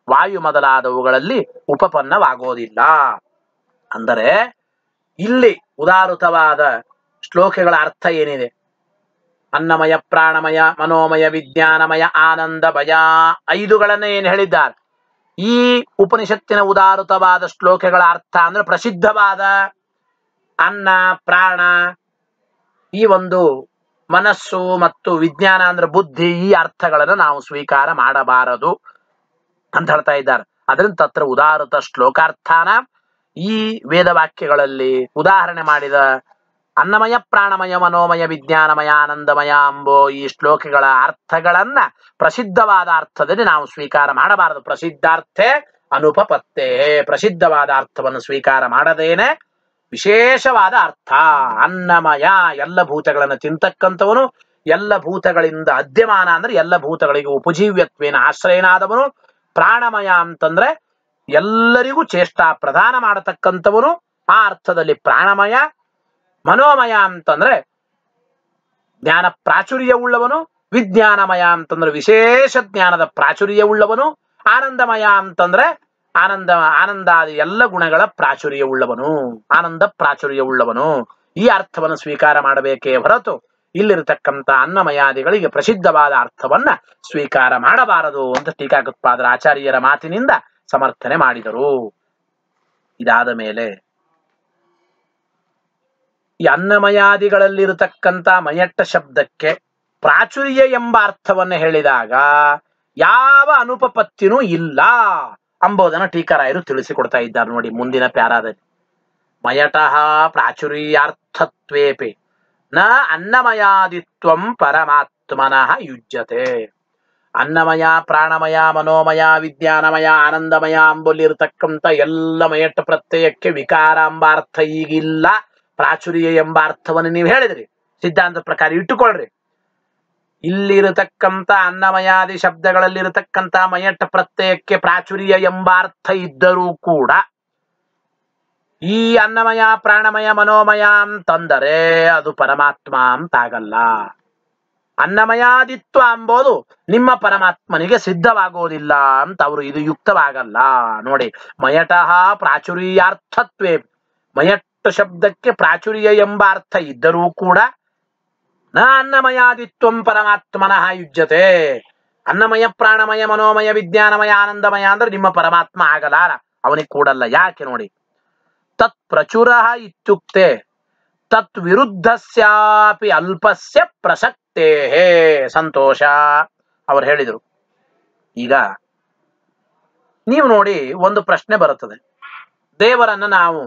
ವಾಯು ಮೊದಲಾದವುಗಳಲ್ಲಿ ಉಪಪನ್ನವಾಗೋದಿಲ್ಲ ಅಂದರೆ ಇಲ್ಲಿ ಉದಾರುತವಾದ ಶ್ಲೋಕಗಳ ಅರ್ಥ ಏನಿದೆ ಅನ್ನಮಯ ಪ್ರಾಣಮಯ ಮನೋಮಯ ವಿಜ್ಞಾನಮಯ ಆನಂದಮಯ ಐದುಗಳನ್ನ ಏನು ಹೇಳಿದ್ದಾರೆ ಈ ಉಪನಿಷತ್ತಿನ ಉದಾರುತವಾದ ಶ್ಲೋಕಗಳ ಅರ್ಥ ಅಂದ್ರೆ ಪ್ರಸಿದ್ಧವಾದ ಅನ್ನ ಪ್ರಾಣ ಈ ಒಂದು ಮನಸ್ಸು ಮತ್ತು ವಿಜ್ಞಾನ ಅಂದ್ರೆ ಬುದ್ಧಿ ಈ ಅರ್ಥಗಳನ್ನು ನಾವು ಸ್ವೀಕಾರ ಮಾಡಬಾರದು ಅಂತ ಹೇಳ್ತಾ ಇದ್ದಾರೆ ಅದರಿಂದ ತತ್ರ ಉದಾರತ ಶ್ಲೋಕಾರ್ಥಾನ ಈ ವೇದವಾಕ್ಯಗಳಲ್ಲಿ ಉದಾಹರಣೆ ಮಾಡಿದ ಅನ್ನಮಯ ಪ್ರಾಣಮಯ ಮನೋಮಯ ವಿಜ್ಞಾನಮಯ ಆನಂದಮಯ ಎಂಬೋ ಈ ಶ್ಲೋಕಗಳ ಅರ್ಥಗಳನ್ನ ಪ್ರಸಿದ್ಧವಾದ ಅರ್ಥದಲ್ಲಿ ನಾವು ಸ್ವೀಕಾರ ಮಾಡಬಾರದು ಪ್ರಸಿದ್ಧಾರ್ಥೆ ಅನುಪಪತ್ತೆ ಪ್ರಸಿದ್ಧವಾದ ಅರ್ಥವನ್ನು ಸ್ವೀಕಾರ ಮಾಡದೇನೆ ವಿಶೇಷವಾದ ಅರ್ಥ ಅನ್ನಮಯ ಎಲ್ಲ ಭೂತಗಳನ್ನು ತಿಂತಕ್ಕಂಥವನು ಎಲ್ಲ ಭೂತಗಳಿಂದ ಅದ್ಯಮಾನ ಅಂದ್ರೆ ಎಲ್ಲ ಭೂತಗಳಿಗೆ ಉಪಜೀವ್ಯತ್ವೇನ ಆಶ್ರಯನಾದವನು ಪ್ರಾಣಮಯ ಅಂತಂದ್ರೆ ಎಲ್ಲರಿಗೂ ಚೇಷ್ಟಾ ಪ್ರದಾನ ಮಾಡತಕ್ಕಂಥವನು ಆ ಅರ್ಥದಲ್ಲಿ ಪ್ರಾಣಮಯ ಮನೋಮಯ ಅಂತಂದ್ರೆ ಜ್ಞಾನ ಪ್ರಾಚುರ್ಯವುಳ್ಳವನು ವಿಜ್ಞಾನಮಯ ಅಂತಂದ್ರೆ ವಿಶೇಷ ಜ್ಞಾನದ ಪ್ರಾಚುರ್ಯವುಳ್ಳವನು ಆನಂದಮಯ ಅಂತಂದ್ರೆ ಆನಂದ ಆನಂದಾದಿ ಎಲ್ಲ ಗುಣಗಳ ಪ್ರಾಚುರ್ಯವುಳ್ಳವನು ಆನಂದ ಪ್ರಾಚುರ್ಯವುಳ್ಳವನು ಈ ಅರ್ಥವನ್ನು ಸ್ವೀಕಾರ ಮಾಡಬೇಕೇ ಹೊರತು ಇಲ್ಲಿರತಕ್ಕಂಥ ಅನ್ನಮಯಾದಿಗಳಿಗೆ ಪ್ರಸಿದ್ಧವಾದ ಅರ್ಥವನ್ನ ಸ್ವೀಕಾರ ಮಾಡಬಾರದು ಅಂತ ಟೀಕಾಕೃತ್ಪಾದರ ಆಚಾರ್ಯರ ಮಾತಿನಿಂದ ಸಮರ್ಥನೆ ಮಾಡಿದರು ಇದಾದ ಮೇಲೆ ಈ ಅನ್ನಮಯಾದಿಗಳಲ್ಲಿರತಕ್ಕಂಥ ಮಯಟ್ಟ ಶಬ್ದಕ್ಕೆ ಪ್ರಾಚುರ್ಯ ಎಂಬ ಅರ್ಥವನ್ನು ಹೇಳಿದಾಗ ಯಾವ ಅನುಪಪತ್ತಿನೂ ಇಲ್ಲ ಅಂಬೋದನ್ನ ಟೀಕಾರಾಯರು ತಿಳಿಸಿಕೊಡ್ತಾ ಇದ್ದಾರೆ ನೋಡಿ ಮುಂದಿನ ಪ್ಯಾರಾದಲ್ಲಿ ಮಯಟಃ ಪ್ರಾಚುರ್ಯಾರ್ಥತ್ವೇಪಿ ನ ಅನ್ನಮಯಾದಿತ್ವಂ ಪರಮಾತ್ಮನಃ ಯುಜ್ಯತೆ ಅನ್ನಮಯ ಪ್ರಾಣಮಯ ಮನೋಮಯ ವಿಜ್ಞಾನಮಯ ಆನಂದಮಯ ಅಂಬಲ್ಲಿರತಕ್ಕಂಥ ಎಲ್ಲ ಮಯಟ್ಟ ಪ್ರತ್ಯಯಕ್ಕೆ ವಿಕಾರ ಎಂಬ ಅರ್ಥ ಈಗಿಲ್ಲ ಪ್ರಾಚುರ್ಯ ಎಂಬ ಅರ್ಥವನ್ನು ನೀವು ಹೇಳಿದ್ರಿ ಸಿದ್ಧಾಂತ ಪ್ರಕಾರ ಇಟ್ಟುಕೊಳ್ರಿ ಇಲ್ಲಿರತಕ್ಕಂಥ ಅನ್ನಮಯಾದಿ ಶಬ್ದಗಳಲ್ಲಿರತಕ್ಕಂಥ ಮಯಟ್ಟ ಪ್ರತ್ಯಯಕ್ಕೆ ಪ್ರಾಚುರ್ಯ ಎಂಬ ಅರ್ಥ ಇದ್ದರೂ ಕೂಡ ಈ ಅನ್ನಮಯ ಪ್ರಾಣಮಯ ಮನೋಮಯ ಅಂತಂದರೆ ಅದು ಪರಮಾತ್ಮ ಅಂತಾಗಲ್ಲ ಅನ್ನಮಯಾದಿತ್ವ ಅಂಬೋದು ನಿಮ್ಮ ಪರಮಾತ್ಮನಿಗೆ ಸಿದ್ಧವಾಗೋದಿಲ್ಲ ಅಂತ ಅವರು ಇದು ಯುಕ್ತವಾಗಲ್ಲ ನೋಡಿ ಮಯಟಃ ಪ್ರಾಚುರ್ಯಾರ್ಥತ್ವೇ ಮಯಟ್ಟ ಶಬ್ದಕ್ಕೆ ಪ್ರಾಚುರ್ಯ ಎಂಬ ಅರ್ಥ ಇದ್ದರೂ ಕೂಡ ನ ಅನ್ನಮಯಾದಿತ್ವಂ ಪರಮಾತ್ಮನಃ ಯುಜ್ಯತೆ ಅನ್ನಮಯ ಪ್ರಾಣಮಯ ಮನೋಮಯ ವಿಜ್ಞಾನಮಯ ಆನಂದಮಯ ಅಂದ್ರೆ ನಿಮ್ಮ ಪರಮಾತ್ಮ ಆಗಲಾರ ಅವನಿಗೆ ಕೂಡಲ್ಲ ಯಾಕೆ ನೋಡಿ ತತ್ ಪ್ರಚುರ ಇತ್ಯುಕ್ತೆ ತತ್ ವಿರುದ್ಧಸ್ಯಾಪಿ ಅಲ್ಪಸ್ಯ ಪ್ರಸಕ್ತೇ ಸಂತೋಷ ಅವರು ಹೇಳಿದರು ಈಗ ನೀವು ನೋಡಿ ಒಂದು ಪ್ರಶ್ನೆ ಬರುತ್ತದೆ ದೇವರನ್ನ ನಾವು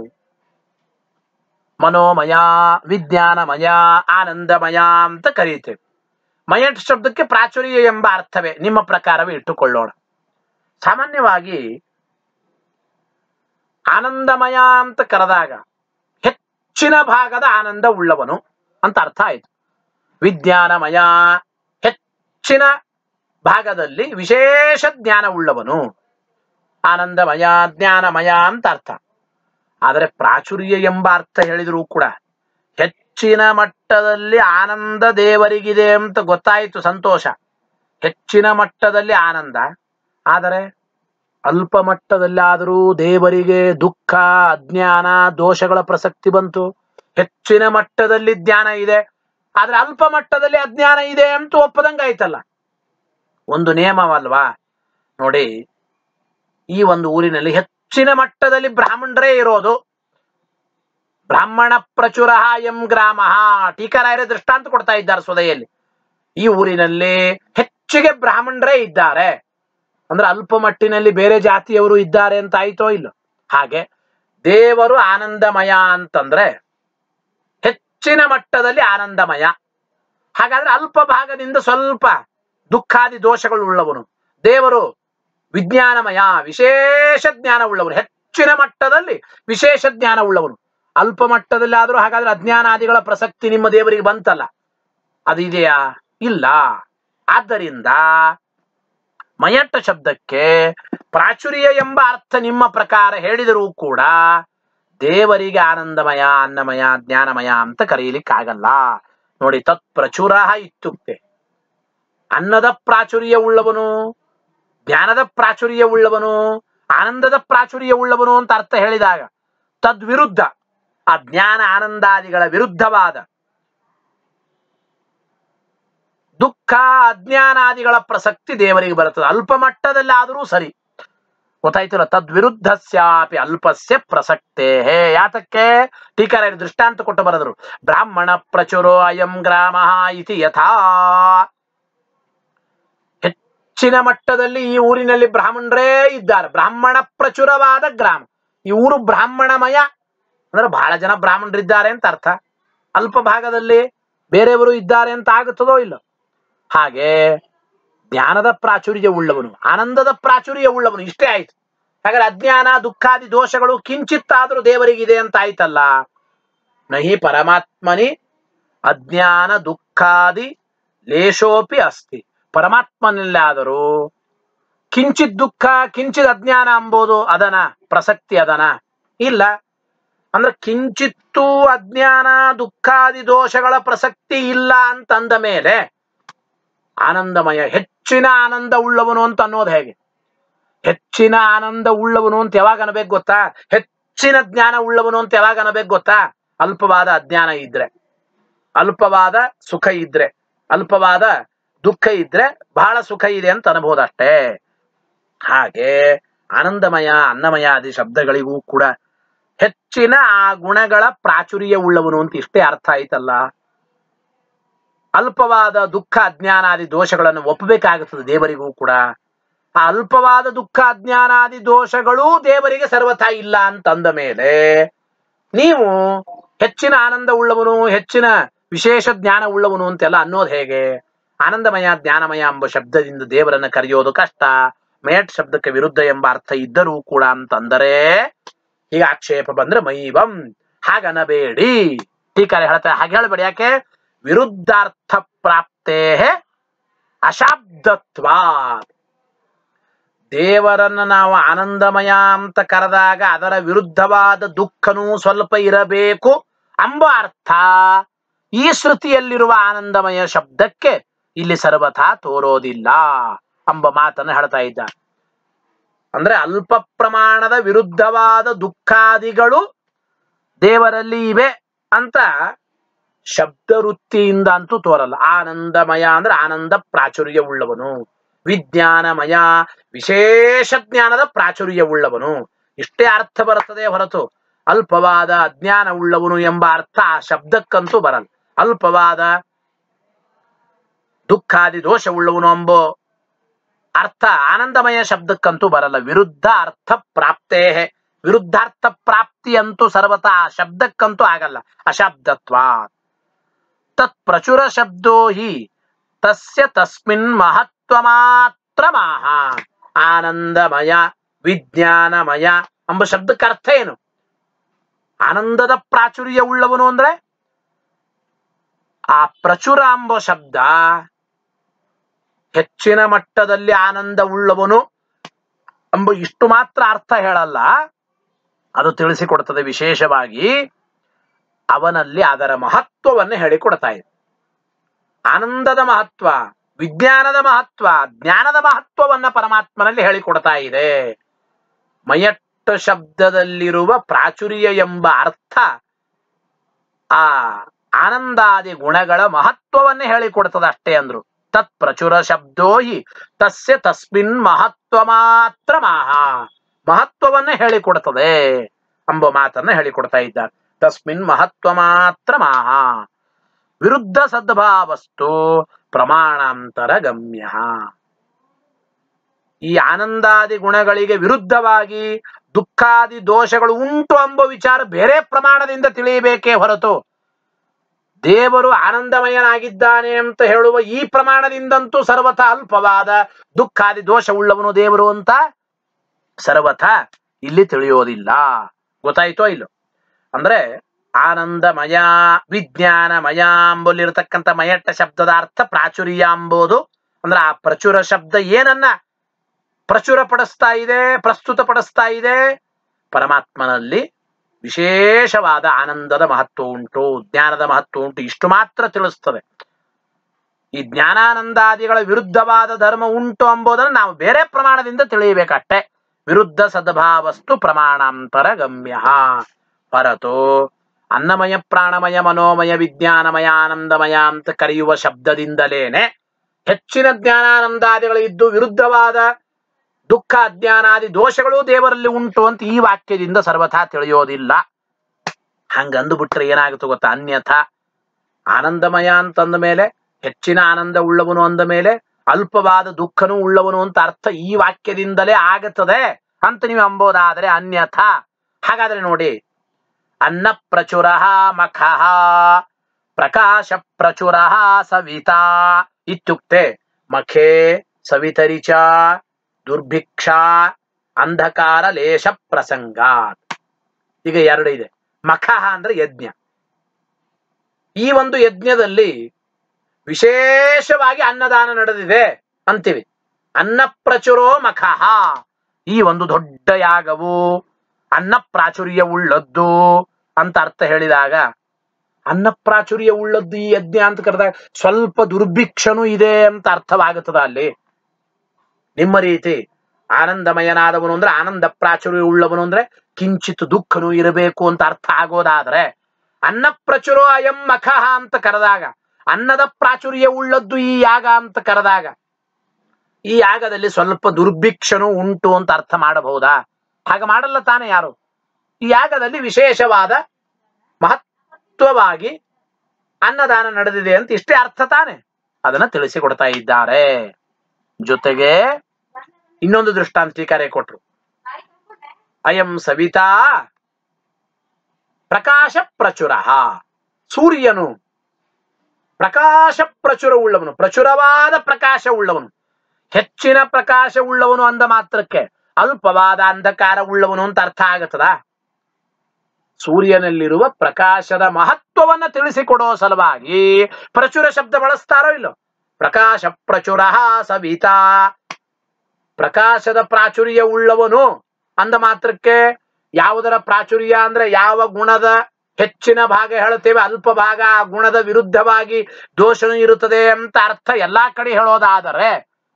ಮನೋಮಯ ವಿಜ್ಞಾನಮಯ ಆನಂದಮಯ ಅಂತ ಕರೀತೇವೆ ಮಯಟ್ ಶಬ್ದಕ್ಕೆ ಪ್ರಾಚುರ್ಯ ಎಂಬ ಅರ್ಥವೇ ನಿಮ್ಮ ಪ್ರಕಾರವೇ ಇಟ್ಟುಕೊಳ್ಳೋಣ ಸಾಮಾನ್ಯವಾಗಿ ಆನಂದಮಯ ಅಂತ ಕರೆದಾಗ ಹೆಚ್ಚಿನ ಭಾಗದ ಆನಂದ ಉಳ್ಳವನು ಅಂತ ಅರ್ಥ ಆಯಿತು ವಿಜ್ಞಾನಮಯ ಹೆಚ್ಚಿನ ಭಾಗದಲ್ಲಿ ವಿಶೇಷ ಜ್ಞಾನ ಉಳ್ಳವನು ಆನಂದಮಯ ಜ್ಞಾನಮಯ ಅಂತ ಅರ್ಥ ಆದರೆ ಪ್ರಾಚುರ್ಯ ಎಂಬ ಅರ್ಥ ಹೇಳಿದರೂ ಕೂಡ ಹೆಚ್ಚಿನ ಮಟ್ಟದಲ್ಲಿ ಆನಂದ ದೇವರಿಗಿದೆ ಅಂತ ಗೊತ್ತಾಯಿತು ಸಂತೋಷ ಹೆಚ್ಚಿನ ಮಟ್ಟದಲ್ಲಿ ಆನಂದ ಆದರೆ ಅಲ್ಪ ಮಟ್ಟದಲ್ಲಾದರೂ ದೇವರಿಗೆ ದುಃಖ ಅಜ್ಞಾನ ದೋಷಗಳ ಪ್ರಸಕ್ತಿ ಬಂತು ಹೆಚ್ಚಿನ ಮಟ್ಟದಲ್ಲಿ ಜ್ಞಾನ ಇದೆ ಆದ್ರೆ ಅಲ್ಪ ಮಟ್ಟದಲ್ಲಿ ಅಜ್ಞಾನ ಇದೆ ಅಂತ ಒಪ್ಪದಂಗಾಯ್ತಲ್ಲ ಒಂದು ನಿಯಮವಲ್ವಾ ನೋಡಿ ಈ ಒಂದು ಊರಿನಲ್ಲಿ ಹೆಚ್ಚಿನ ಮಟ್ಟದಲ್ಲಿ ಬ್ರಾಹ್ಮಣರೇ ಇರೋದು ಬ್ರಾಹ್ಮಣ ಪ್ರಚುರ ಎಂ ಗ್ರಾಮ ಟೀಕರಾಯರ ದೃಷ್ಟಾಂತ ಕೊಡ್ತಾ ಇದ್ದಾರೆ ಸುದೆಯಲ್ಲಿ ಈ ಊರಿನಲ್ಲಿ ಹೆಚ್ಚಿಗೆ ಬ್ರಾಹ್ಮಣರೇ ಇದ್ದಾರೆ ಅಂದ್ರೆ ಅಲ್ಪ ಮಟ್ಟಿನಲ್ಲಿ ಬೇರೆ ಜಾತಿಯವರು ಇದ್ದಾರೆ ಅಂತ ಆಯ್ತೋ ಇಲ್ಲ ಹಾಗೆ ದೇವರು ಆನಂದಮಯ ಅಂತಂದ್ರೆ ಹೆಚ್ಚಿನ ಮಟ್ಟದಲ್ಲಿ ಆನಂದಮಯ ಹಾಗಾದ್ರೆ ಅಲ್ಪ ಭಾಗದಿಂದ ಸ್ವಲ್ಪ ದುಃಖಾದಿ ದೋಷಗಳು ಉಳ್ಳವನು ದೇವರು ವಿಜ್ಞಾನಮಯ ವಿಶೇಷ ಜ್ಞಾನ ಉಳ್ಳವನು ಹೆಚ್ಚಿನ ಮಟ್ಟದಲ್ಲಿ ವಿಶೇಷ ಜ್ಞಾನ ಉಳ್ಳವನು ಅಲ್ಪ ಮಟ್ಟದಲ್ಲಿ ಆದ್ರೂ ಹಾಗಾದ್ರೆ ಅಜ್ಞಾನಾದಿಗಳ ಪ್ರಸಕ್ತಿ ನಿಮ್ಮ ದೇವರಿಗೆ ಬಂತಲ್ಲ ಅದು ಇದೆಯಾ ಇಲ್ಲ ಆದ್ದರಿಂದ ಮಯಟ್ಟ ಶಬ್ದಕ್ಕೆ ಪ್ರಾಚುರ್ಯ ಎಂಬ ಅರ್ಥ ನಿಮ್ಮ ಪ್ರಕಾರ ಹೇಳಿದರೂ ಕೂಡ ದೇವರಿಗೆ ಆನಂದಮಯ ಅನ್ನಮಯ ಜ್ಞಾನಮಯ ಅಂತ ಕರೆಯಲಿಕ್ಕಾಗಲ್ಲ ನೋಡಿ ತತ್ ಪ್ರಚುರ ಇತ್ಯುಕ್ತೆ ಅನ್ನದ ಪ್ರಾಚುರ್ಯ ಉಳ್ಳವನು ಜ್ಞಾನದ ಪ್ರಾಚುರ್ಯ ಉಳ್ಳವನು ಆನಂದದ ಪ್ರಾಚುರ್ಯ ಉಳ್ಳವನು ಅಂತ ಅರ್ಥ ಹೇಳಿದಾಗ ತದ್ವಿರುದ್ಧ ಆ ಜ್ಞಾನ ಆನಂದಾದಿಗಳ ವಿರುದ್ಧವಾದ ದುಃಖ ಅಜ್ಞಾನಾದಿಗಳ ಪ್ರಸಕ್ತಿ ದೇವರಿಗೆ ಬರುತ್ತದೆ ಅಲ್ಪ ಮಟ್ಟದಲ್ಲಿ ಆದರೂ ಸರಿ ಗೊತ್ತಾಯ್ತಲ್ಲ ತದ್ವಿರುದ್ಧಸ್ಯಾಪಿ ಅಲ್ಪಸ್ಯ ಪ್ರಸಕ್ತೆ ಹೇ ಯಾತಕ್ಕೆ ಟೀಕಾರ ದೃಷ್ಟಾಂತ ಕೊಟ್ಟು ಬರೆದರು ಬ್ರಾಹ್ಮಣ ಪ್ರಚುರೋ ಅಯಂ ಗ್ರಾಮ ಇತಿ ಯಥಾ ಹೆಚ್ಚಿನ ಮಟ್ಟದಲ್ಲಿ ಈ ಊರಿನಲ್ಲಿ ಬ್ರಾಹ್ಮಣರೇ ಇದ್ದಾರೆ ಬ್ರಾಹ್ಮಣ ಪ್ರಚುರವಾದ ಗ್ರಾಮ ಈ ಊರು ಬ್ರಾಹ್ಮಣಮಯ ಅಂದ್ರೆ ಬಹಳ ಜನ ಬ್ರಾಹ್ಮಣರಿದ್ದಾರೆ ಅಂತ ಅರ್ಥ ಅಲ್ಪ ಭಾಗದಲ್ಲಿ ಬೇರೆಯವರು ಇದ್ದಾರೆ ಅಂತ ಆಗುತ್ತದೋ ಇಲ್ಲ ಹಾಗೆ ಜ್ಞಾನದ ಪ್ರಾಚುರ್ಯ ಉಳ್ಳವನು ಆನಂದದ ಪ್ರಾಚುರ್ಯ ಉಳ್ಳವನು ಇಷ್ಟೇ ಆಯ್ತು ಹಾಗಾದ್ರೆ ಅಜ್ಞಾನ ದುಃಖಾದಿ ದೋಷಗಳು ಕಿಂಚಿತ್ತಾದ್ರೂ ದೇವರಿಗಿದೆ ಅಂತ ಆಯ್ತಲ್ಲ ನಹಿ ಪರಮಾತ್ಮನಿ ಅಜ್ಞಾನ ದುಃಖಾದಿ ಲೇಶೋಪಿ ಅಸ್ತಿ ಪರಮಾತ್ಮನಲ್ಲಾದರೂ ಕಿಂಚಿತ್ ದುಃಖ ಕಿಂಚಿತ್ ಅಜ್ಞಾನ ಅಂಬೋದು ಅದನ ಪ್ರಸಕ್ತಿ ಅದನ ಇಲ್ಲ ಅಂದ್ರೆ ಕಿಂಚಿತ್ತೂ ಅಜ್ಞಾನ ದುಃಖಾದಿ ದೋಷಗಳ ಪ್ರಸಕ್ತಿ ಇಲ್ಲ ಅಂತಂದ ಮೇಲೆ ಆನಂದಮಯ ಹೆಚ್ಚಿನ ಆನಂದ ಉಳ್ಳವನು ಅಂತ ಅನ್ನೋದು ಹೇಗೆ ಹೆಚ್ಚಿನ ಆನಂದ ಉಳ್ಳವನು ಅಂತ ಯಾವಾಗ ಅನ್ಬೇಕು ಗೊತ್ತಾ ಹೆಚ್ಚಿನ ಜ್ಞಾನ ಉಳ್ಳವನು ಅಂತ ಯಾವಾಗ ಅನ್ಬೇಕು ಗೊತ್ತಾ ಅಲ್ಪವಾದ ಅಜ್ಞಾನ ಇದ್ರೆ ಅಲ್ಪವಾದ ಸುಖ ಇದ್ರೆ ಅಲ್ಪವಾದ ದುಃಖ ಇದ್ರೆ ಬಹಳ ಸುಖ ಇದೆ ಅಂತ ಅನ್ಬೋದಷ್ಟೇ ಹಾಗೆ ಆನಂದಮಯ ಅನ್ನಮಯ ಆದಿ ಶಬ್ದಗಳಿಗೂ ಕೂಡ ಹೆಚ್ಚಿನ ಆ ಗುಣಗಳ ಪ್ರಾಚುರ್ಯ ಉಳ್ಳವನು ಅಂತ ಇಷ್ಟೇ ಅರ್ಥ ಆಯ್ತಲ್ಲ ಅಲ್ಪವಾದ ದುಃಖ ಅಜ್ಞಾನಾದಿ ದೋಷಗಳನ್ನು ಒಪ್ಪಬೇಕಾಗುತ್ತದೆ ದೇವರಿಗೂ ಕೂಡ ಆ ಅಲ್ಪವಾದ ದುಃಖ ಅಜ್ಞಾನಾದಿ ದೋಷಗಳೂ ದೇವರಿಗೆ ಸರ್ವಥಾ ಇಲ್ಲ ಅಂತಂದ ಮೇಲೆ ನೀವು ಹೆಚ್ಚಿನ ಆನಂದ ಉಳ್ಳವನು ಹೆಚ್ಚಿನ ವಿಶೇಷ ಜ್ಞಾನ ಉಳ್ಳವನು ಅಂತೆಲ್ಲ ಅನ್ನೋದು ಹೇಗೆ ಆನಂದಮಯ ಜ್ಞಾನಮಯ ಎಂಬ ಶಬ್ದದಿಂದ ದೇವರನ್ನ ಕರೆಯೋದು ಕಷ್ಟ ಮೇಟ್ ಶಬ್ದಕ್ಕೆ ವಿರುದ್ಧ ಎಂಬ ಅರ್ಥ ಇದ್ದರೂ ಕೂಡ ಅಂತಂದರೆ ಈಗ ಆಕ್ಷೇಪ ಬಂದ್ರೆ ಮೈವಂ ಹಾಗನಬೇಡಿ ಟೀಕಾರೆ ಹೇಳ್ತಾರೆ ಹಾಗೆ ಹೇಳ್ಬೇಡಿ ಯಾಕೆ ವಿರುದ್ಧಾರ್ಥ ಪ್ರಾಪ್ತೇ ಅಶಾಬ್ದತ್ವ ದೇವರನ್ನ ನಾವು ಆನಂದಮಯ ಅಂತ ಕರೆದಾಗ ಅದರ ವಿರುದ್ಧವಾದ ದುಃಖನೂ ಸ್ವಲ್ಪ ಇರಬೇಕು ಎಂಬ ಅರ್ಥ ಈ ಶ್ರುತಿಯಲ್ಲಿರುವ ಆನಂದಮಯ ಶಬ್ದಕ್ಕೆ ಇಲ್ಲಿ ಸರ್ವಥಾ ತೋರೋದಿಲ್ಲ ಎಂಬ ಮಾತನ್ನು ಹೇಳ್ತಾ ಇದ್ದ ಅಂದ್ರೆ ಅಲ್ಪ ಪ್ರಮಾಣದ ವಿರುದ್ಧವಾದ ದುಃಖಾದಿಗಳು ದೇವರಲ್ಲಿ ಇವೆ ಅಂತ ಶಬ್ದ ವೃತ್ತಿಯಿಂದ ಅಂತೂ ತೋರಲ್ಲ ಆನಂದಮಯ ಅಂದ್ರೆ ಆನಂದ ಪ್ರಾಚುರ್ಯ ಉಳ್ಳವನು ವಿಜ್ಞಾನಮಯ ವಿಶೇಷ ಜ್ಞಾನದ ಪ್ರಾಚುರ್ಯ ಉಳ್ಳವನು ಇಷ್ಟೇ ಅರ್ಥ ಬರುತ್ತದೆ ಹೊರತು ಅಲ್ಪವಾದ ಅಜ್ಞಾನ ಉಳ್ಳವನು ಎಂಬ ಅರ್ಥ ಆ ಶಬ್ದಕ್ಕಂತೂ ಬರಲ್ಲ ಅಲ್ಪವಾದ ದುಃಖಾದಿ ದೋಷ ಉಳ್ಳವನು ಎಂಬೋ ಅರ್ಥ ಆನಂದಮಯ ಶಬ್ದಕ್ಕಂತೂ ಬರಲ್ಲ ವಿರುದ್ಧ ಅರ್ಥ ಪ್ರಾಪ್ತೇ ವಿರುದ್ಧಾರ್ಥ ಪ್ರಾಪ್ತಿ ಅಂತೂ ಸರ್ವತಾ ಆ ಶಬ್ದಕ್ಕಂತೂ ಆಗಲ್ಲ ಅಶಬ್ದತ್ವ ತತ್ ಪ್ರಚುರ ಶಬ್ದೋ ಹಿ ತಸ್ಯ ತಸ್ಮಿನ್ ಮಹತ್ವ ಮಾತ್ರ ಮಾಹ ಆನಂದಮಯ ವಿಜ್ಞಾನಮಯ ಎಂಬ ಶಬ್ದಕ್ಕೆ ಅರ್ಥ ಏನು ಆನಂದದ ಪ್ರಾಚುರ್ಯ ಉಳ್ಳವನು ಅಂದ್ರೆ ಆ ಪ್ರಚುರ ಎಂಬ ಶಬ್ದ ಹೆಚ್ಚಿನ ಮಟ್ಟದಲ್ಲಿ ಆನಂದ ಉಳ್ಳವನು ಎಂಬ ಇಷ್ಟು ಮಾತ್ರ ಅರ್ಥ ಹೇಳಲ್ಲ ಅದು ತಿಳಿಸಿಕೊಡ್ತದೆ ವಿಶೇಷವಾಗಿ ಅವನಲ್ಲಿ ಅದರ ಮಹತ್ವವನ್ನು ಹೇಳಿಕೊಡ್ತಾ ಇದೆ ಆನಂದದ ಮಹತ್ವ ವಿಜ್ಞಾನದ ಮಹತ್ವ ಜ್ಞಾನದ ಮಹತ್ವವನ್ನ ಪರಮಾತ್ಮನಲ್ಲಿ ಹೇಳಿಕೊಡ್ತಾ ಇದೆ ಮಯಟ್ಟ ಶಬ್ದದಲ್ಲಿರುವ ಪ್ರಾಚುರ್ಯ ಎಂಬ ಅರ್ಥ ಆ ಆನಂದಾದಿ ಗುಣಗಳ ಮಹತ್ವವನ್ನೇ ಹೇಳಿಕೊಡ್ತದೆ ಅಷ್ಟೇ ಅಂದ್ರು ತತ್ ಪ್ರಚುರ ಶಬ್ದೋ ಹಿ ತಸ್ಯ ತಸ್ಮಿನ್ ಮಹತ್ವ ಮಾತ್ರ ಮಾಹ ಮಹತ್ವವನ್ನೇ ಹೇಳಿಕೊಡ್ತದೆ ಎಂಬ ಮಾತನ್ನ ಹೇಳಿಕೊಡ್ತಾ ಇದ್ದಾರೆ ತಸ್ಮಿನ್ ಮಹತ್ವ ಮಾತ್ರ ಮಾಹ ವಿರುದ್ಧ ಸದ್ಭಾವಸ್ತು ಪ್ರಮಾಣಾಂತರ ಗಮ್ಯ ಈ ಆನಂದಾದಿ ಗುಣಗಳಿಗೆ ವಿರುದ್ಧವಾಗಿ ದುಃಖಾದಿ ದೋಷಗಳು ಉಂಟು ಎಂಬ ವಿಚಾರ ಬೇರೆ ಪ್ರಮಾಣದಿಂದ ತಿಳಿಯಬೇಕೇ ಹೊರತು ದೇವರು ಆನಂದಮಯನಾಗಿದ್ದಾನೆ ಅಂತ ಹೇಳುವ ಈ ಪ್ರಮಾಣದಿಂದಂತೂ ಸರ್ವಥ ಅಲ್ಪವಾದ ದುಃಖಾದಿ ದೋಷ ಉಳ್ಳವನು ದೇವರು ಅಂತ ಸರ್ವಥ ಇಲ್ಲಿ ತಿಳಿಯೋದಿಲ್ಲ ಗೊತ್ತಾಯ್ತೋ ಇಲ್ಲೋ ಅಂದ್ರೆ ಆನಂದಮಯ ವಿಜ್ಞಾನಮಯ ಎಂಬಲ್ಲಿರತಕ್ಕಂಥ ಮಯಟ್ಟ ಶಬ್ದದ ಅರ್ಥ ಪ್ರಾಚುರ್ಯ ಎಂಬುದು ಅಂದ್ರೆ ಆ ಪ್ರಚುರ ಶಬ್ದ ಏನನ್ನ ಪ್ರಚುರ ಪಡಿಸ್ತಾ ಇದೆ ಪ್ರಸ್ತುತ ಪಡಿಸ್ತಾ ಇದೆ ಪರಮಾತ್ಮನಲ್ಲಿ ವಿಶೇಷವಾದ ಆನಂದದ ಮಹತ್ವ ಉಂಟು ಜ್ಞಾನದ ಮಹತ್ವ ಉಂಟು ಇಷ್ಟು ಮಾತ್ರ ತಿಳಿಸ್ತದೆ ಈ ಜ್ಞಾನಾನಂದಾದಿಗಳ ವಿರುದ್ಧವಾದ ಧರ್ಮ ಉಂಟು ಎಂಬುದನ್ನು ನಾವು ಬೇರೆ ಪ್ರಮಾಣದಿಂದ ತಿಳಿಯಬೇಕಷ್ಟೇ ವಿರುದ್ಧ ಸದ್ಭಾವಸ್ತು ಪ್ರಮಾಣಾಂತರ ಗಮ್ಯ ಹೊರತು ಅನ್ನಮಯ ಪ್ರಾಣಮಯ ಮನೋಮಯ ವಿಜ್ಞಾನಮಯ ಆನಂದಮಯ ಅಂತ ಕರೆಯುವ ಶಬ್ದದಿಂದಲೇನೆ ಹೆಚ್ಚಿನ ಜ್ಞಾನಾನಂದಾದಿಗಳು ಇದ್ದು ವಿರುದ್ಧವಾದ ದುಃಖ ಅಜ್ಞಾನಾದಿ ದೋಷಗಳು ದೇವರಲ್ಲಿ ಉಂಟು ಅಂತ ಈ ವಾಕ್ಯದಿಂದ ಸರ್ವಥಾ ತಿಳಿಯೋದಿಲ್ಲ ಹಂಗಂದು ಬಿಟ್ರೆ ಏನಾಗುತ್ತೆ ಗೊತ್ತಾ ಅನ್ಯಥ ಆನಂದಮಯ ಅಂತಂದ ಮೇಲೆ ಹೆಚ್ಚಿನ ಆನಂದ ಉಳ್ಳವನು ಅಂದ ಮೇಲೆ ಅಲ್ಪವಾದ ದುಃಖನೂ ಉಳ್ಳವನು ಅಂತ ಅರ್ಥ ಈ ವಾಕ್ಯದಿಂದಲೇ ಆಗತ್ತದೆ ಅಂತ ನೀವು ಅಂಬೋದಾದರೆ ಅನ್ಯಥ ಹಾಗಾದ್ರೆ ನೋಡಿ ಅನ್ನ ಪ್ರಚುರ ಮಖಃ ಪ್ರಕಾಶ ಪ್ರಚುರ ಸವಿತಾ ಇತ್ಯುಕ್ತೆ ಮಖೇ ಸವಿತರಿ ಚ ದುರ್ಭಿಕ್ಷಾ ಅಂಧಕಾರ ಲೇಷ ಪ್ರಸಂಗಾತ್ ಈಗ ಎರಡು ಇದೆ ಮಖಃ ಅಂದ್ರೆ ಯಜ್ಞ ಈ ಒಂದು ಯಜ್ಞದಲ್ಲಿ ವಿಶೇಷವಾಗಿ ಅನ್ನದಾನ ನಡೆದಿದೆ ಅಂತೀವಿ ಅನ್ನ ಪ್ರಚುರೋ ಮಖಃ ಈ ಒಂದು ದೊಡ್ಡ ಯಾಗವು ಅನ್ನ ಪ್ರಾಚುರ್ಯ ಉಳ್ಳದ್ದು ಅಂತ ಅರ್ಥ ಹೇಳಿದಾಗ ಅನ್ನ ಪ್ರಾಚುರ್ಯ ಉಳ್ಳದ್ದು ಈ ಯಜ್ಞ ಅಂತ ಕರೆದಾಗ ಸ್ವಲ್ಪ ದುರ್ಭಿಕ್ಷನೂ ಇದೆ ಅಂತ ಅರ್ಥವಾಗುತ್ತದ ಅಲ್ಲಿ ನಿಮ್ಮ ರೀತಿ ಆನಂದಮಯನಾದವನು ಅಂದ್ರೆ ಆನಂದ ಪ್ರಾಚುರ್ಯ ಉಳ್ಳವನು ಅಂದ್ರೆ ಕಿಂಚಿತ್ ದುಃಖನೂ ಇರಬೇಕು ಅಂತ ಅರ್ಥ ಆಗೋದಾದ್ರೆ ಅನ್ನ ಪ್ರಚುರೋ ಅಯಂ ಮಖಃ ಅಂತ ಕರೆದಾಗ ಅನ್ನದ ಪ್ರಾಚುರ್ಯ ಉಳ್ಳದ್ದು ಈ ಯಾಗ ಅಂತ ಕರೆದಾಗ ಈ ಯಾಗದಲ್ಲಿ ಸ್ವಲ್ಪ ದುರ್ಭಿಕ್ಷನೂ ಉಂಟು ಅಂತ ಅರ್ಥ ಮಾಡಬಹುದಾ ಹಾಗೆ ಮಾಡಲ್ಲ ತಾನೆ ಯಾರು ಈ ಯಾಗದಲ್ಲಿ ವಿಶೇಷವಾದ ಮಹತ್ವವಾಗಿ ಅನ್ನದಾನ ನಡೆದಿದೆ ಅಂತ ಇಷ್ಟೇ ಅರ್ಥ ತಾನೆ ಅದನ್ನ ತಿಳಿಸಿಕೊಡ್ತಾ ಇದ್ದಾರೆ ಜೊತೆಗೆ ಇನ್ನೊಂದು ದೃಷ್ಟಾಂತ ಟೀಕಾರೆ ಕೊಟ್ರು ಅಯಂ ಸವಿತಾ ಪ್ರಕಾಶ ಪ್ರಚುರ ಸೂರ್ಯನು ಪ್ರಕಾಶ ಪ್ರಚುರ ಉಳ್ಳವನು ಪ್ರಚುರವಾದ ಪ್ರಕಾಶ ಉಳ್ಳವನು ಹೆಚ್ಚಿನ ಪ್ರಕಾಶ ಉಳ್ಳವನು ಅಂದ ಮಾತ್ರಕ್ಕೆ ಅಲ್ಪವಾದ ಅಂಧಕಾರ ಉಳ್ಳವನು ಅಂತ ಅರ್ಥ ಆಗತ್ತದ ಸೂರ್ಯನಲ್ಲಿರುವ ಪ್ರಕಾಶದ ಮಹತ್ವವನ್ನ ತಿಳಿಸಿಕೊಡೋ ಸಲುವಾಗಿ ಪ್ರಚುರ ಶಬ್ದ ಬಳಸ್ತಾರೋ ಇಲ್ಲೋ ಪ್ರಕಾಶ ಪ್ರಚುರ ಸವಿತಾ ಪ್ರಕಾಶದ ಪ್ರಾಚುರ್ಯ ಉಳ್ಳವನು ಅಂದ ಮಾತ್ರಕ್ಕೆ ಯಾವುದರ ಪ್ರಾಚುರ್ಯ ಅಂದ್ರೆ ಯಾವ ಗುಣದ ಹೆಚ್ಚಿನ ಭಾಗ ಹೇಳ್ತೇವೆ ಅಲ್ಪ ಭಾಗ ಆ ಗುಣದ ವಿರುದ್ಧವಾಗಿ ದೋಷನು ಇರುತ್ತದೆ ಅಂತ ಅರ್ಥ ಎಲ್ಲಾ ಕಡೆ ಹೇಳೋದಾದರೆ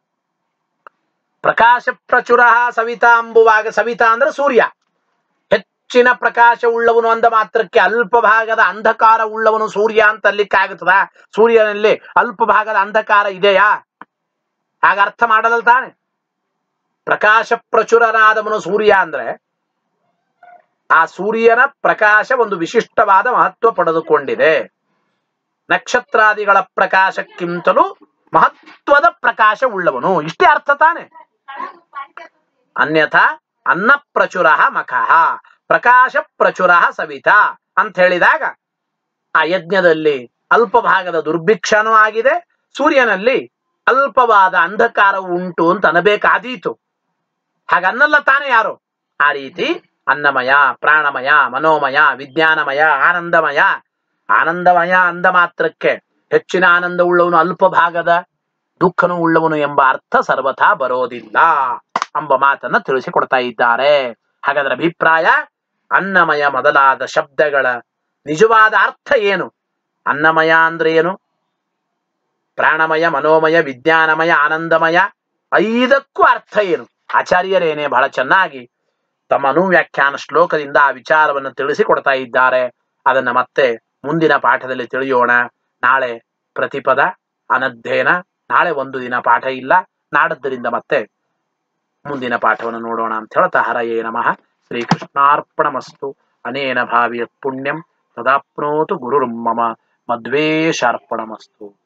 ಪ್ರಕಾಶ ಪ್ರಚುರ ಸವಿತಾ ಅಂಬುವಾಗ ಸವಿತಾ ಅಂದ್ರೆ ಸೂರ್ಯ ಹೆಚ್ಚಿನ ಪ್ರಕಾಶ ಉಳ್ಳವನು ಅಂದ ಮಾತ್ರಕ್ಕೆ ಅಲ್ಪ ಭಾಗದ ಅಂಧಕಾರ ಉಳ್ಳವನು ಸೂರ್ಯ ಅಂತ ಅಲ್ಲಿಕ್ಕಾಗುತ್ತದ ಸೂರ್ಯನಲ್ಲಿ ಅಲ್ಪ ಭಾಗದ ಅಂಧಕಾರ ಇದೆಯಾ ಹಾಗ ಅರ್ಥ ಮಾಡಲ್ಲ ತಾನೆ ಪ್ರಕಾಶ ಪ್ರಚುರನಾದವನು ಸೂರ್ಯ ಅಂದ್ರೆ ಆ ಸೂರ್ಯನ ಪ್ರಕಾಶ ಒಂದು ವಿಶಿಷ್ಟವಾದ ಮಹತ್ವ ಪಡೆದುಕೊಂಡಿದೆ ನಕ್ಷತ್ರಾದಿಗಳ ಪ್ರಕಾಶಕ್ಕಿಂತಲೂ ಮಹತ್ವದ ಪ್ರಕಾಶ ಉಳ್ಳವನು ಇಷ್ಟೇ ಅರ್ಥ ತಾನೆ ಅನ್ಯಥಾ ಅನ್ನ ಪ್ರಚುರ ಮಖಃ ಪ್ರಕಾಶ ಪ್ರಚುರ ಸವಿತಾ ಅಂತ ಹೇಳಿದಾಗ ಆ ಯಜ್ಞದಲ್ಲಿ ಅಲ್ಪ ಭಾಗದ ದುರ್ಭಿಕ್ಷನೂ ಆಗಿದೆ ಸೂರ್ಯನಲ್ಲಿ ಅಲ್ಪವಾದ ಅಂಧಕಾರವು ಉಂಟು ಅಂತ ಅನ್ನಬೇಕಾದೀತು ಹಾಗನ್ನಲ್ಲ ತಾನೇ ಯಾರು ಆ ರೀತಿ ಅನ್ನಮಯ ಪ್ರಾಣಮಯ ಮನೋಮಯ ವಿಜ್ಞಾನಮಯ ಆನಂದಮಯ ಆನಂದಮಯ ಅಂದ ಮಾತ್ರಕ್ಕೆ ಹೆಚ್ಚಿನ ಆನಂದ ಉಳ್ಳವನು ಅಲ್ಪ ಭಾಗದ ದುಃಖನು ಉಳ್ಳವನು ಎಂಬ ಅರ್ಥ ಸರ್ವಥಾ ಬರೋದಿಲ್ಲ ಎಂಬ ಮಾತನ್ನ ತಿಳಿಸಿಕೊಡ್ತಾ ಇದ್ದಾರೆ ಹಾಗಾದ್ರೆ ಅಭಿಪ್ರಾಯ ಅನ್ನಮಯ ಮೊದಲಾದ ಶಬ್ದಗಳ ನಿಜವಾದ ಅರ್ಥ ಏನು ಅನ್ನಮಯ ಅಂದ್ರೆ ಏನು ಪ್ರಾಣಮಯ ಮನೋಮಯ ವಿಜ್ಞಾನಮಯ ಆನಂದಮಯ ಐದಕ್ಕೂ ಅರ್ಥ ಏನು ಆಚಾರ್ಯರೇನೆ ಬಹಳ ಚೆನ್ನಾಗಿ ತಮ್ಮ ಅನುವ್ಯಾಖ್ಯಾನ ಶ್ಲೋಕದಿಂದ ಆ ವಿಚಾರವನ್ನು ತಿಳಿಸಿಕೊಡ್ತಾ ಇದ್ದಾರೆ ಅದನ್ನ ಮತ್ತೆ ಮುಂದಿನ ಪಾಠದಲ್ಲಿ ತಿಳಿಯೋಣ ನಾಳೆ ಪ್ರತಿಪದ ಅನಧ್ಯಯನ ನಾಳೆ ಒಂದು ದಿನ ಪಾಠ ಇಲ್ಲ ನಾಡದ್ದರಿಂದ ಮತ್ತೆ ಮುಂದಿನ ಪಾಠವನ್ನು ನೋಡೋಣ ಅಂತ ಹೇಳ್ತಾ ಹರಯೇ ನಮಃ ಶ್ರೀಕೃಷ್ಣಾರ್ಪಣಮಸ್ತು ಅನೇನ ಭಾವಿಯ ಪುಣ್ಯಂ ತದಾಪ್ನೋತು ಗುರುರ್ಮಮ ಮದ್ವೇಷಾರ್ಪಣಮಸ್ತು